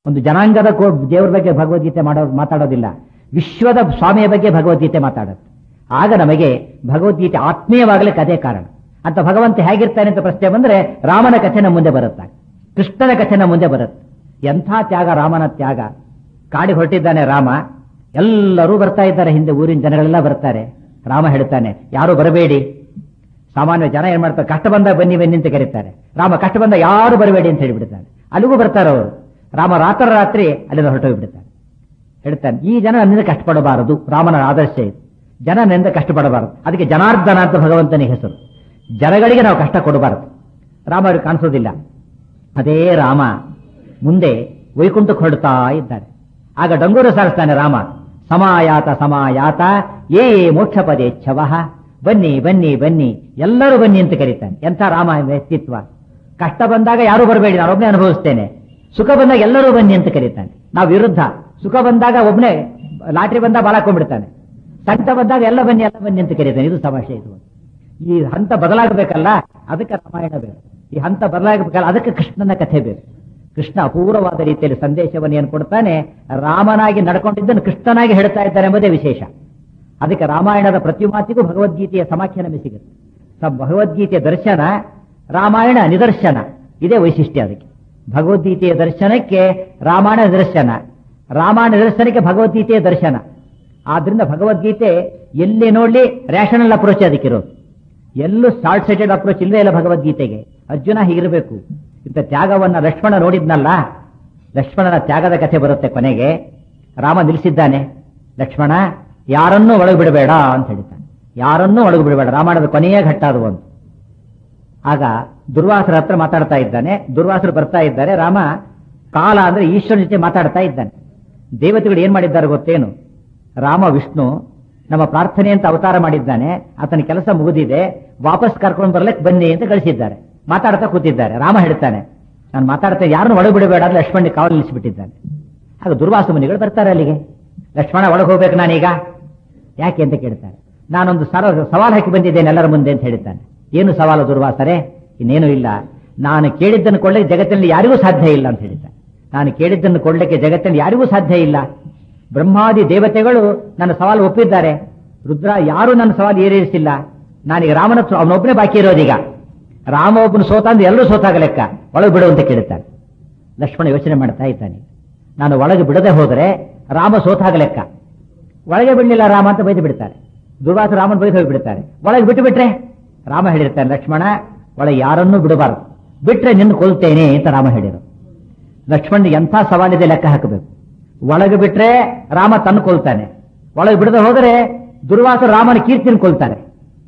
ಒಂದು ಜನಾಂಗದ ಕೋ ದೇವರ ಬಗ್ಗೆ ಭಗವದ್ಗೀತೆ ಮಾಡೋ ಮಾತಾಡೋದಿಲ್ಲ ವಿಶ್ವದ ಸ್ವಾಮಿಯ ಬಗ್ಗೆ ಭಗವದ್ಗೀತೆ ಮಾತಾಡುತ್ತೆ ಆಗ ನಮಗೆ ಭಗವದ್ಗೀತೆ ಆತ್ಮೀಯವಾಗಲಿಕ್ಕೆ ಅದೇ ಕಾರಣ ಅಂತ ಭಗವಂತ ಹೇಗಿರ್ತಾನೆ ಅಂತ ಪ್ರಶ್ನೆ ಬಂದ್ರೆ ರಾಮನ ಕಥೆ ನಮ್ಮ ಮುಂದೆ ಬರುತ್ತೆ ಕೃಷ್ಣನ ಕಥೆ ನಮ್ಮ ಮುಂದೆ ಬರುತ್ತೆ ಎಂಥ ತ್ಯಾಗ ರಾಮನ ತ್ಯಾಗ ಕಾಡಿ ಹೊರಟಿದ್ದಾನೆ ರಾಮ ಎಲ್ಲರೂ ಬರ್ತಾ ಇದ್ದಾರೆ ಹಿಂದೆ ಊರಿನ ಜನಗಳೆಲ್ಲ ಬರ್ತಾರೆ ರಾಮ ಹೇಳ್ತಾನೆ ಯಾರು ಬರಬೇಡಿ ಸಾಮಾನ್ಯ ಜನ ಏನ್ ಮಾಡ್ತಾರೆ ಕಷ್ಟ ಬಂದಾಗ ಬನ್ನಿ ಬನ್ನಿ ಅಂತ ಕರೀತಾರೆ ರಾಮ ಕಷ್ಟ ಬಂದಾಗ ಯಾರು ಬರಬೇಡಿ ಅಂತ ಹೇಳಿಬಿಡ್ತಾನೆ ಅಲ್ಲಿಗೂ ಬರ್ತಾರೆ ಅವರು ರಾಮ ರಾತ್ರಿ ರಾತ್ರಿ ಅಲ್ಲಿಂದ ಹೊರಟೋಗ್ಬಿಡ್ತಾನೆ ಹೇಳ್ತಾನೆ ಈ ಜನ ನನ್ನಿಂದ ಕಷ್ಟಪಡಬಾರದು ರಾಮನ ಆದರ್ಶ ಇದು ಜನ ನನ್ನಿಂದ ಕಷ್ಟಪಡಬಾರದು ಅದಕ್ಕೆ ಜನಾರ್ದನ ಅಂತ ಭಗವಂತನಿಗೆ ಹೆಸರು ಜನಗಳಿಗೆ ನಾವು ಕಷ್ಟ ಕೊಡಬಾರದು ರಾಮ ಅವ್ರಿಗೆ ಕಾಣಿಸೋದಿಲ್ಲ ಅದೇ ರಾಮ ಮುಂದೆ ವೈಕುಂಠಕ್ಕೆ ಹೊರಡ್ತಾ ಇದ್ದಾರೆ ಆಗ ಡಂಗೂರ ಸಾರಿಸ್ತಾನೆ ರಾಮ ಸಮಾಯಾತ ಸಮಾಯಾತ ಏ ಮೋಕ್ಷ ಪದೇಚ್ಛವಃ ಬನ್ನಿ ಬನ್ನಿ ಬನ್ನಿ ಎಲ್ಲರೂ ಬನ್ನಿ ಅಂತ ಕರೀತಾನೆ ಎಂಥ ರಾಮ ವ್ಯಕ್ತಿತ್ವ ಕಷ್ಟ ಬಂದಾಗ ಯಾರು ಬರಬೇಡಿ ನಾನೊಬ್ಬನೇ ಅನುಭವಿಸ್ತೇನೆ ಸುಖ ಬಂದಾಗ ಎಲ್ಲರೂ ಬನ್ನಿ ಅಂತ ಕರೀತಾನೆ ನಾವು ವಿರುದ್ಧ ಸುಖ ಬಂದಾಗ ಒಬ್ಬನೇ ಲಾಟ್ರಿ ಬಂದಾಗ ಬಾಳಕೊಂಡ್ಬಿಡ್ತಾನೆ ಸಂಕಟ ಬಂದಾಗ ಎಲ್ಲ ಬನ್ನಿ ಎಲ್ಲ ಬನ್ನಿ ಅಂತ ಕರೀತಾನೆ ಇದು ಸಮಸ್ಯೆ ಇದು ಈ ಹಂತ ಬದಲಾಗಬೇಕಲ್ಲ ಅದಕ್ಕೆ ರಾಮಾಯಣ ಬೇಕು ಈ ಹಂತ ಬದಲಾಗಬೇಕಲ್ಲ ಅದಕ್ಕೆ ಕೃಷ್ಣನ ಕಥೆ ಬೇಕು ಕೃಷ್ಣ ಅಪೂರ್ವವಾದ ರೀತಿಯಲ್ಲಿ ಸಂದೇಶವನ್ನು ಏನು ಕೊಡ್ತಾನೆ ರಾಮನಾಗಿ ನಡ್ಕೊಂಡಿದ್ದನ್ನು ಕೃಷ್ಣನಾಗಿ ಹೇಳ್ತಾ ಇದ್ದಾನೆ ಎಂಬುದೇ ವಿಶೇಷ ಅದಕ್ಕೆ ರಾಮಾಯಣದ ಪ್ರತಿ ಮಾತಿಗೂ ಭಗವದ್ಗೀತೆಯ ಸಮಾಖ್ಯ ನಮಗೆ ಸಿಗುತ್ತೆ ಸ- ಭಗವದ್ಗೀತೆಯ ದರ್ಶನ ರಾಮಾಯಣ ನಿದರ್ಶನ ಇದೇ ವೈಶಿಷ್ಟ್ಯ ಅದಕ್ಕೆ ಭಗವದ್ಗೀತೆಯ ದರ್ಶನಕ್ಕೆ ರಾಮಾಯಣ ನಿದರ್ಶನ ರಾಮಾಯಣ ನಿದರ್ಶನಕ್ಕೆ ಭಗವದ್ಗೀತೆಯ ದರ್ಶನ ಆದ್ರಿಂದ ಭಗವದ್ಗೀತೆ ಎಲ್ಲಿ ನೋಡ್ಲಿ ರ್ಯಾಷನಲ್ ಅಪ್ರೋಚ್ ಅದಕ್ಕಿರೋದು ಎಲ್ಲೂ ಶಾರ್ಟ್ ಸೈಟೆಡ್ ಅಪ್ರೋಚ್ ಇಲ್ಲವೇ ಇಲ್ಲ ಭಗವದ್ಗೀತೆಗೆ ಅರ್ಜುನ ಹೀಗಿರಬೇಕು ಇಂಥ ತ್ಯಾಗವನ್ನ ಲಕ್ಷ್ಮಣ ನೋಡಿದ್ನಲ್ಲ ಲಕ್ಷ್ಮಣನ ತ್ಯಾಗದ ಕಥೆ ಬರುತ್ತೆ ಕೊನೆಗೆ ರಾಮ ನಿಲ್ಲಿಸಿದ್ದಾನೆ ಲಕ್ಷ್ಮಣ ಯಾರನ್ನೂ ಒಳಗೆ ಬಿಡಬೇಡ ಅಂತ ಹೇಳ್ತಾನೆ ಯಾರನ್ನೂ ಒಳಗೆ ಬಿಡಬೇಡ ರಾಮಾಯಣದ ಕೊನೆಯ ಘಟ್ಟ ಅದು ಒಂದು ಆಗ ದುರ್ವಾಸರ ಹತ್ರ ಮಾತಾಡ್ತಾ ಇದ್ದಾನೆ ದುರ್ವಾಸರು ಬರ್ತಾ ಇದ್ದಾರೆ ರಾಮ ಕಾಲ ಅಂದ್ರೆ ಈಶ್ವರನ ಜೊತೆ ಮಾತಾಡ್ತಾ ಇದ್ದಾನೆ ದೇವತೆಗಳು ಏನ್ ಮಾಡಿದ್ದಾರೆ ಗೊತ್ತೇನು ರಾಮ ವಿಷ್ಣು ನಮ್ಮ ಪ್ರಾರ್ಥನೆ ಅಂತ ಅವತಾರ ಮಾಡಿದ್ದಾನೆ ಆತನ ಕೆಲಸ ಮುಗಿದಿದೆ ವಾಪಸ್ ಕರ್ಕೊಂಡು ಬರ್ಲಿಕ್ಕೆ ಬನ್ನಿ ಅಂತ ಕಳಿಸಿದ್ದಾರೆ ಮಾತಾಡ್ತಾ ಕೂತಿದ್ದಾರೆ ರಾಮ ಹೇಳ್ತಾನೆ ನಾನು ಮಾತಾಡ್ತಾ ಯಾರನ್ನು ಒಳಗೆ ಬಿಡಬೇಡ ಅಂತ ಲಕ್ಷ್ಮಣ ಕಾವಲು ನಿಲ್ಲಿಸಿಬಿಟ್ಟಿದ್ದಾನೆ ಆಗ ದುರ್ವಾಸ ಮುನಿಗಳು ಬರ್ತಾರೆ ಅಲ್ಲಿಗೆ ಲಕ್ಷ್ಮಣ ಒಳಗೆ ಹೋಗ್ಬೇಕು ನಾನೀಗ ಯಾಕೆ ಅಂತ ಕೇಳ್ತಾರೆ ನಾನೊಂದು ಸರ ಸವಾಲು ಹಾಕಿ ಬಂದಿದ್ದೇನೆ ಎಲ್ಲರ ಮುಂದೆ ಅಂತ ಹೇಳ್ತಾನೆ ಏನು ಸವಾಲು ದುರ್ವಾಸರೆ ಇನ್ನೇನು ಇಲ್ಲ ನಾನು ಕೇಳಿದ್ದನ್ನು ಕೊಳ್ಳಕ್ಕೆ ಜಗತ್ತಿನಲ್ಲಿ ಯಾರಿಗೂ ಸಾಧ್ಯ ಇಲ್ಲ ಅಂತ ಹೇಳ್ತಾನೆ ನಾನು ಕೇಳಿದ್ದನ್ನು ಕೊಳ್ಳಕ್ಕೆ ಜಗತ್ತಿನಲ್ಲಿ ಯಾರಿಗೂ ಸಾಧ್ಯ ಇಲ್ಲ ಬ್ರಹ್ಮಾದಿ ದೇವತೆಗಳು ನನ್ನ ಸವಾಲು ಒಪ್ಪಿದ್ದಾರೆ ರುದ್ರ ಯಾರು ನನ್ನ ಸವಾಲು ಏರಿಸಿಲ್ಲ ನಾನೀಗ ರಾಮನ ಹತ್ರ ಅವನೊಬ್ಬನೇ ಬಾಕಿ ಇರೋದೀಗ ರಾಮ ಒಬ್ಬನು ಸೋತ ಅಂದ್ರೆ ಎಲ್ಲರೂ ಸೋತಾಗ ಲೆಕ್ಕ ಒಳಗೆ ಬಿಡು ಅಂತ ಕೇಳ್ತಾನೆ ಲಕ್ಷ್ಮಣ ಯೋಚನೆ ಮಾಡ್ತಾ ಇದ್ದಾನೆ ನಾನು ಒಳಗೆ ಬಿಡದೆ ಹೋದರೆ ರಾಮ ಸೋತಾಗ ಲೆಕ್ಕ ಒಳಗೆ ಬಿಡಲಿಲ್ಲ ರಾಮ ಅಂತ ಬೈದು ಬಿಡ್ತಾರೆ ದುರ್ವಾಸ ರಾಮನ ಬೈದು ಹೋಗಿಬಿಡ್ತಾರೆ ಒಳಗೆ ಬಿಟ್ಟು ಬಿಟ್ರೆ ರಾಮ ಹೇಳಿರ್ತಾನೆ ಲಕ್ಷ್ಮಣ ಒಳಗೆ ಯಾರನ್ನೂ ಬಿಡಬಾರದು ಬಿಟ್ರೆ ನಿನ್ನ ಕೊಲ್ತೇನೆ ಅಂತ ರಾಮ ಹೇಳಿರು ಲಕ್ಷ್ಮಣ ಎಂಥ ಸವಾಲಿದೆ ಲೆಕ್ಕ ಹಾಕಬೇಕು ಒಳಗೆ ಬಿಟ್ರೆ ರಾಮ ತನ್ನ ಕೊಲ್ತಾನೆ ಒಳಗೆ ಬಿಡದೆ ಹೋದರೆ ದುರ್ವಾಸ ರಾಮನ ಕೀರ್ತಿನ ಕೊಲ್ತಾರೆ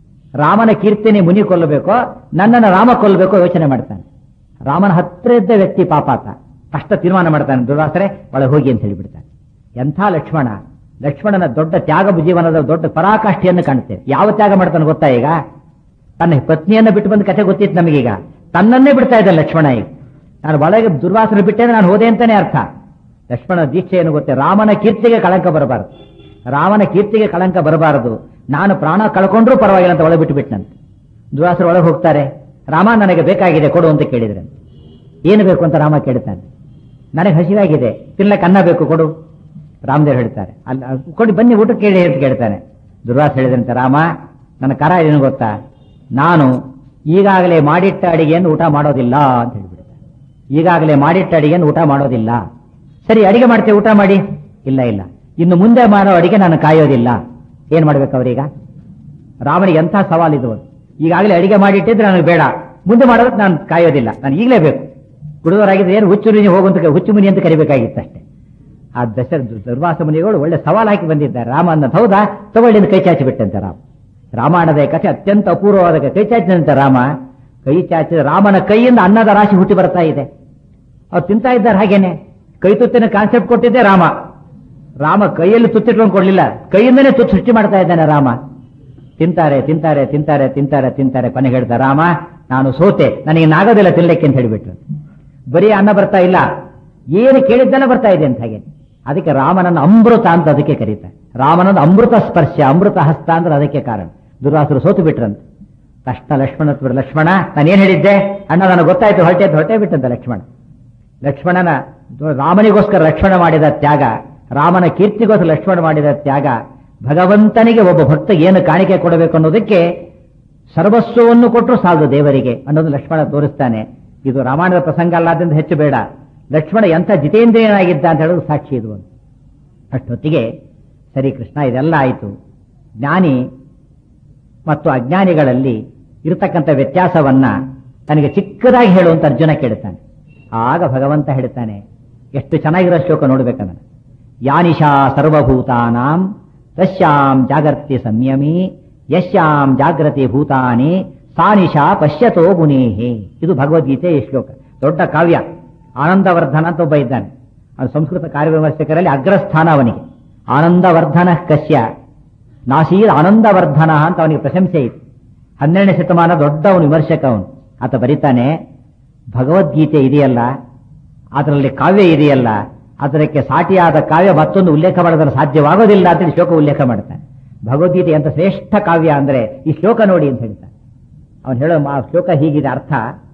ರಾಮನ ಕೀರ್ತಿನಿ ಮುನಿ ಕೊಲ್ಲಬೇಕೋ ನನ್ನನ್ನು ರಾಮ ಕೊಲ್ಲಬೇಕೋ ಯೋಚನೆ ಮಾಡ್ತಾನೆ ರಾಮನ ಹತ್ರ ಇದ್ದ ವ್ಯಕ್ತಿ ಪಾಪಾತ ಕಷ್ಟ ತೀರ್ಮಾನ ಮಾಡ್ತಾನೆ ದುರ್ವಾಸರೆ ಒಳಗೆ ಹೋಗಿ ಅಂತ ಹೇಳಿಬಿಡ್ತಾನೆ ಎಂಥ ಲಕ್ಷ್ಮಣ ಲಕ್ಷ್ಮಣನ ದೊಡ್ಡ ತ್ಯಾಗ ಜೀವನದ ದೊಡ್ಡ ಪರಾಕಾಷ್ಠೆಯನ್ನು ಕಾಣುತ್ತೇವೆ ಯಾವ ತ್ಯಾಗ ಮಾಡ್ತಾನೆ ಗೊತ್ತಾ ಈಗ ತನ್ನ ಪತ್ನಿಯನ್ನ ಬಿಟ್ಟು ಬಂದ ಕಥೆ ಗೊತ್ತಿತ್ತು ನಮಗೀಗ ತನ್ನನ್ನೇ ಬಿಡ್ತಾ ಇದ್ದ ಲಕ್ಷ್ಮಣ ಈಗ ನಾನು ಒಳಗೆ ದುರ್ವಾಸನ ಬಿಟ್ಟೆ ನಾನು ಹೋದೆ ಅಂತಾನೆ ಅರ್ಥ ಲಕ್ಷ್ಮಣ ದೀಕ್ಷೆ ಏನು ಗೊತ್ತೇ ರಾಮನ ಕೀರ್ತಿಗೆ ಕಳಂಕ ಬರಬಾರದು ರಾಮನ ಕೀರ್ತಿಗೆ ಕಳಂಕ ಬರಬಾರದು ನಾನು ಪ್ರಾಣ ಕಳ್ಕೊಂಡ್ರೂ ಪರವಾಗಿಲ್ಲ ಅಂತ ಒಳಗೆ ಬಿಟ್ಟು ಬಿಟ್ಟನಂತೆ ದುರ್ವಾಸರು ಒಳಗೆ ಹೋಗ್ತಾರೆ ರಾಮ ನನಗೆ ಬೇಕಾಗಿದೆ ಕೊಡು ಅಂತ ಕೇಳಿದ್ರೆ ಏನು ಬೇಕು ಅಂತ ರಾಮ ಕೇಳ್ತಾನೆ ನನಗೆ ಹಸಿವಾಗಿದೆ ತಿನ್ನಕ್ಕೆ ಅನ್ನ ಬೇಕು ಕೊಡು ರಾಮದೇವ್ ಹೇಳ್ತಾರೆ ಅಲ್ಲ ಕೊಡಿ ಬನ್ನಿ ಊಟ ಕೇಳಿ ಅಂತ ಕೇಳ್ತಾನೆ ದುರ್ವಾಸ ಹೇಳಿದಂತೆ ರಾಮ ನನ್ನ ಕರ ಏನು ಗೊತ್ತಾ ನಾನು ಈಗಾಗಲೇ ಮಾಡಿಟ್ಟ ಅಡಿಗೆಯನ್ನು ಊಟ ಮಾಡೋದಿಲ್ಲ ಅಂತ ಹೇಳ್ಬಿಡ್ತಾನೆ ಈಗಾಗಲೇ ಮಾಡಿಟ್ಟ ಅಡಿಗೆಯನ್ನು ಊಟ ಮಾಡೋದಿಲ್ಲ ಸರಿ ಅಡಿಗೆ ಮಾಡ್ತೇವೆ ಊಟ ಮಾಡಿ ಇಲ್ಲ ಇಲ್ಲ ಇನ್ನು ಮುಂದೆ ಮಾಡೋ ಅಡಿಗೆ ನಾನು ಕಾಯೋದಿಲ್ಲ ಏನ್ ಮಾಡ್ಬೇಕು ಅವ್ರೀಗ ರಾಮನಿಗೆ ಎಂಥ ಸವಾಲಿದು ಈಗಾಗಲೇ ಅಡಿಗೆ ಮಾಡಿಟ್ಟಿದ್ರೆ ನನಗೆ ಬೇಡ ಮುಂದೆ ಮಾಡೋದಕ್ಕೆ ನಾನು ಕಾಯೋದಿಲ್ಲ ನಾನು ಈಗಲೇ ಬೇಕು ಕುಡಿದವರಾಗಿದ್ರೆ ಏನು ಹುಚ್ಚು ಮುನಿ ಹೋಗುವಂತ ಹುಚ್ಚು ಮುನಿ ಅಂತ ಕರಿಬೇಕಾಗಿತ್ತು ಅಷ್ಟೇ ಆ ದಶ ದುರ್ವಾಸ ಮುನಿಗಳು ಒಳ್ಳೆ ಸವಾಲು ಹಾಕಿ ಬಂದಿದ್ದಾರೆ ರಾಮ ಅನ್ನೋದು ಹೌದಾ ತಗೊಳ್ಳಿಂದ ಕೈ ಚಾಚಿ ಬಿಟ್ಟಂತೆ ರಾಮ ರಾಮಾಯಣದ ಕಥೆ ಅತ್ಯಂತ ಅಪೂರ್ವವಾದ ಕಥೆ. ಕೈ ಚಾಚಿದಂತೆ ರಾಮ ಕೈ ಚಾಚಿದ ರಾಮನ ಕೈಯಿಂದ ಅನ್ನದ ರಾಶಿ ಹುಟ್ಟಿ ಬರ್ತಾ ಇದೆ ಅವ್ರು ತಿಂತಾ ಇದ್ದಾರೆ ಹಾಗೇನೆ ಕೈ ತುತ್ತಿನ ಕಾನ್ಸೆಪ್ಟ್ ಕೊಟ್ಟಿದ್ದೆ ರಾಮ ರಾಮ ಕೈಯಲ್ಲಿ ತುತ್ತಿಟ್ಕೊಂಡು ಕೊಡ್ಲಿಲ್ಲ ಕೈಯಿಂದನೇ ತುತ್ತು ಸೃಷ್ಟಿ ಮಾಡ್ತಾ ಇದ್ದಾನೆ ರಾಮ ತಿಂತಾರೆ ತಿಂತಾರೆ ತಿಂತಾರೆ ತಿಂತಾರೆ ತಿಂತಾರೆ ಕೊನೆಗೆ ಹೇಳ್ತಾ ರಾಮ ನಾನು ಸೋತೆ ನನಗೆ ನಾಗೋದಿಲ್ಲ ತಿನ್ಲಿಕ್ಕೆ ಅಂತ ಹೇಳಿಬಿಟ್ರು ಬರೀ ಅನ್ನ ಬರ್ತಾ ಇಲ್ಲ ಏನು ಕೇಳಿದ್ದೆಲ್ಲ ಬರ್ತಾ ಇದೆ ಅಂತ ಹಾಗೆ ಅದಕ್ಕೆ ರಾಮನನ್ನ ಅಮೃತ ಅಂತ ಅದಕ್ಕೆ ಕರೀತಾರೆ ರಾಮನನ್ನ ಅಮೃತ ಸ್ಪರ್ಶ ಅಮೃತ ಹಸ್ತ ಅಂದ್ರೆ ಅದಕ್ಕೆ ಕಾರಣ ದುರ್ವಾಸರು ಸೋತು ಬಿಟ್ರಂತೆ ತಕ್ಷಣ ಲಕ್ಷ್ಮಣ ಹತ್ರ ಲಕ್ಷ್ಮಣ ನಾನು ಏನ್ ಹೇಳಿದ್ದೆ ಅಣ್ಣ ನನಗೆ ಗೊತ್ತಾಯ್ತು ಹೊರಟೆ ಹೊರಟೆ ಬಿಟ್ಟಂತ ಲಕ್ಷ್ಮಣ ಲಕ್ಷ್ಮಣನ ರಾಮನಿಗೋಸ್ಕರ ಲಕ್ಷ್ಮಣ ಮಾಡಿದ ತ್ಯಾಗ ರಾಮನ ಕೀರ್ತಿಗೋಸ್ಕರ ಲಕ್ಷ್ಮಣ ಮಾಡಿದ ತ್ಯಾಗ ಭಗವಂತನಿಗೆ ಒಬ್ಬ ಭಕ್ತ ಏನು ಕಾಣಿಕೆ ಕೊಡಬೇಕು ಅನ್ನೋದಕ್ಕೆ ಸರ್ವಸ್ವವನ್ನು ಕೊಟ್ಟರು ಸಾಲದು ದೇವರಿಗೆ ಅನ್ನೋದು ಲಕ್ಷ್ಮಣ ತೋರಿಸ್ತಾನೆ ಇದು ರಾಮಾಯಣದ ಪ್ರಸಂಗ ಅಲ್ಲಾದ್ರಿಂದ ಹೆಚ್ಚು ಬೇಡ ಲಕ್ಷ್ಮಣ ಎಂಥ ಜಿತೇಂದ್ರಿಯನಾಗಿದ್ದ ಅಂತ ಹೇಳೋದು ಸಾಕ್ಷಿ ಇದು ಒಂದು ಅಷ್ಟೊತ್ತಿಗೆ ಸರಿ ಕೃಷ್ಣ ಇದೆಲ್ಲ ಆಯಿತು ಜ್ಞಾನಿ ಮತ್ತು ಅಜ್ಞಾನಿಗಳಲ್ಲಿ ಇರತಕ್ಕಂಥ ವ್ಯತ್ಯಾಸವನ್ನ ತನಗೆ ಚಿಕ್ಕದಾಗಿ ಹೇಳುವಂತ ಅರ್ಜುನ ಕೇಳುತ್ತಾನೆ ಆಗ ಭಗವಂತ ಹೇಳ್ತಾನೆ ಎಷ್ಟು ಚೆನ್ನಾಗಿರೋ ಶ್ಲೋಕ ನೋಡ್ಬೇಕನ್ನ ಯಾನಿಶಾ ಸರ್ವಭೂತಾನಾಂ ತಸ್ಯಾಂ ಜಾಗರ್ತಿ ಸಂಯಮಿ ಯಶ್ಯಾಂ ಜಾಗೃತಿ ಭೂತಾನಿ ಸಾನಿಶಾ ಪಶ್ಯತೋ ಮುನೇಹಿ ಇದು ಭಗವದ್ಗೀತೆ ಈ ಶ್ಲೋಕ ದೊಡ್ಡ ಕಾವ್ಯ ಆನಂದವರ್ಧನ ಅಂತ ಒಬ್ಬ ಇದ್ದಾನೆ ಅದು ಸಂಸ್ಕೃತ ಕಾರ್ಯವಿಮರ್ಶಕರಲ್ಲಿ ಅಗ್ರಸ್ಥಾನ ಅವನಿಗೆ ಆನಂದವರ್ಧನ ಕಶ್ಯ ನಾಸೀರ್ ಆನಂದವರ್ಧನ ಅಂತ ಅವನಿಗೆ ಪ್ರಶಂಸೆ ಇತ್ತು ಹನ್ನೆರಡನೇ ಶತಮಾನ ದೊಡ್ಡ ಅವನು ವಿಮರ್ಶಕ ಅವನು ಆತ ಬರೀತಾನೆ ಭಗವದ್ಗೀತೆ ಇದೆಯಲ್ಲ ಅದರಲ್ಲಿ ಕಾವ್ಯ ಇದೆಯಲ್ಲ ಅದಕ್ಕೆ ಸಾಟಿಯಾದ ಕಾವ್ಯ ಮತ್ತೊಂದು ಉಲ್ಲೇಖ ಮಾಡೋದನ್ನು ಸಾಧ್ಯವಾಗೋದಿಲ್ಲ ಅಂತ ಶ್ಲೋಕ ಉಲ್ಲೇಖ ಮಾಡ್ತಾನೆ ಭಗವದ್ಗೀತೆ ಅಂತ ಶ್ರೇಷ್ಠ ಕಾವ್ಯ ಅಂದ್ರೆ ಈ ಶ್ಲೋಕ ನೋಡಿ ಅಂತ ಹೇಳ್ತಾನೆ ಅವನು ಹೇಳೋ ಆ ಶ್ಲೋಕ ಹೀಗಿದೆ ಅರ್ಥ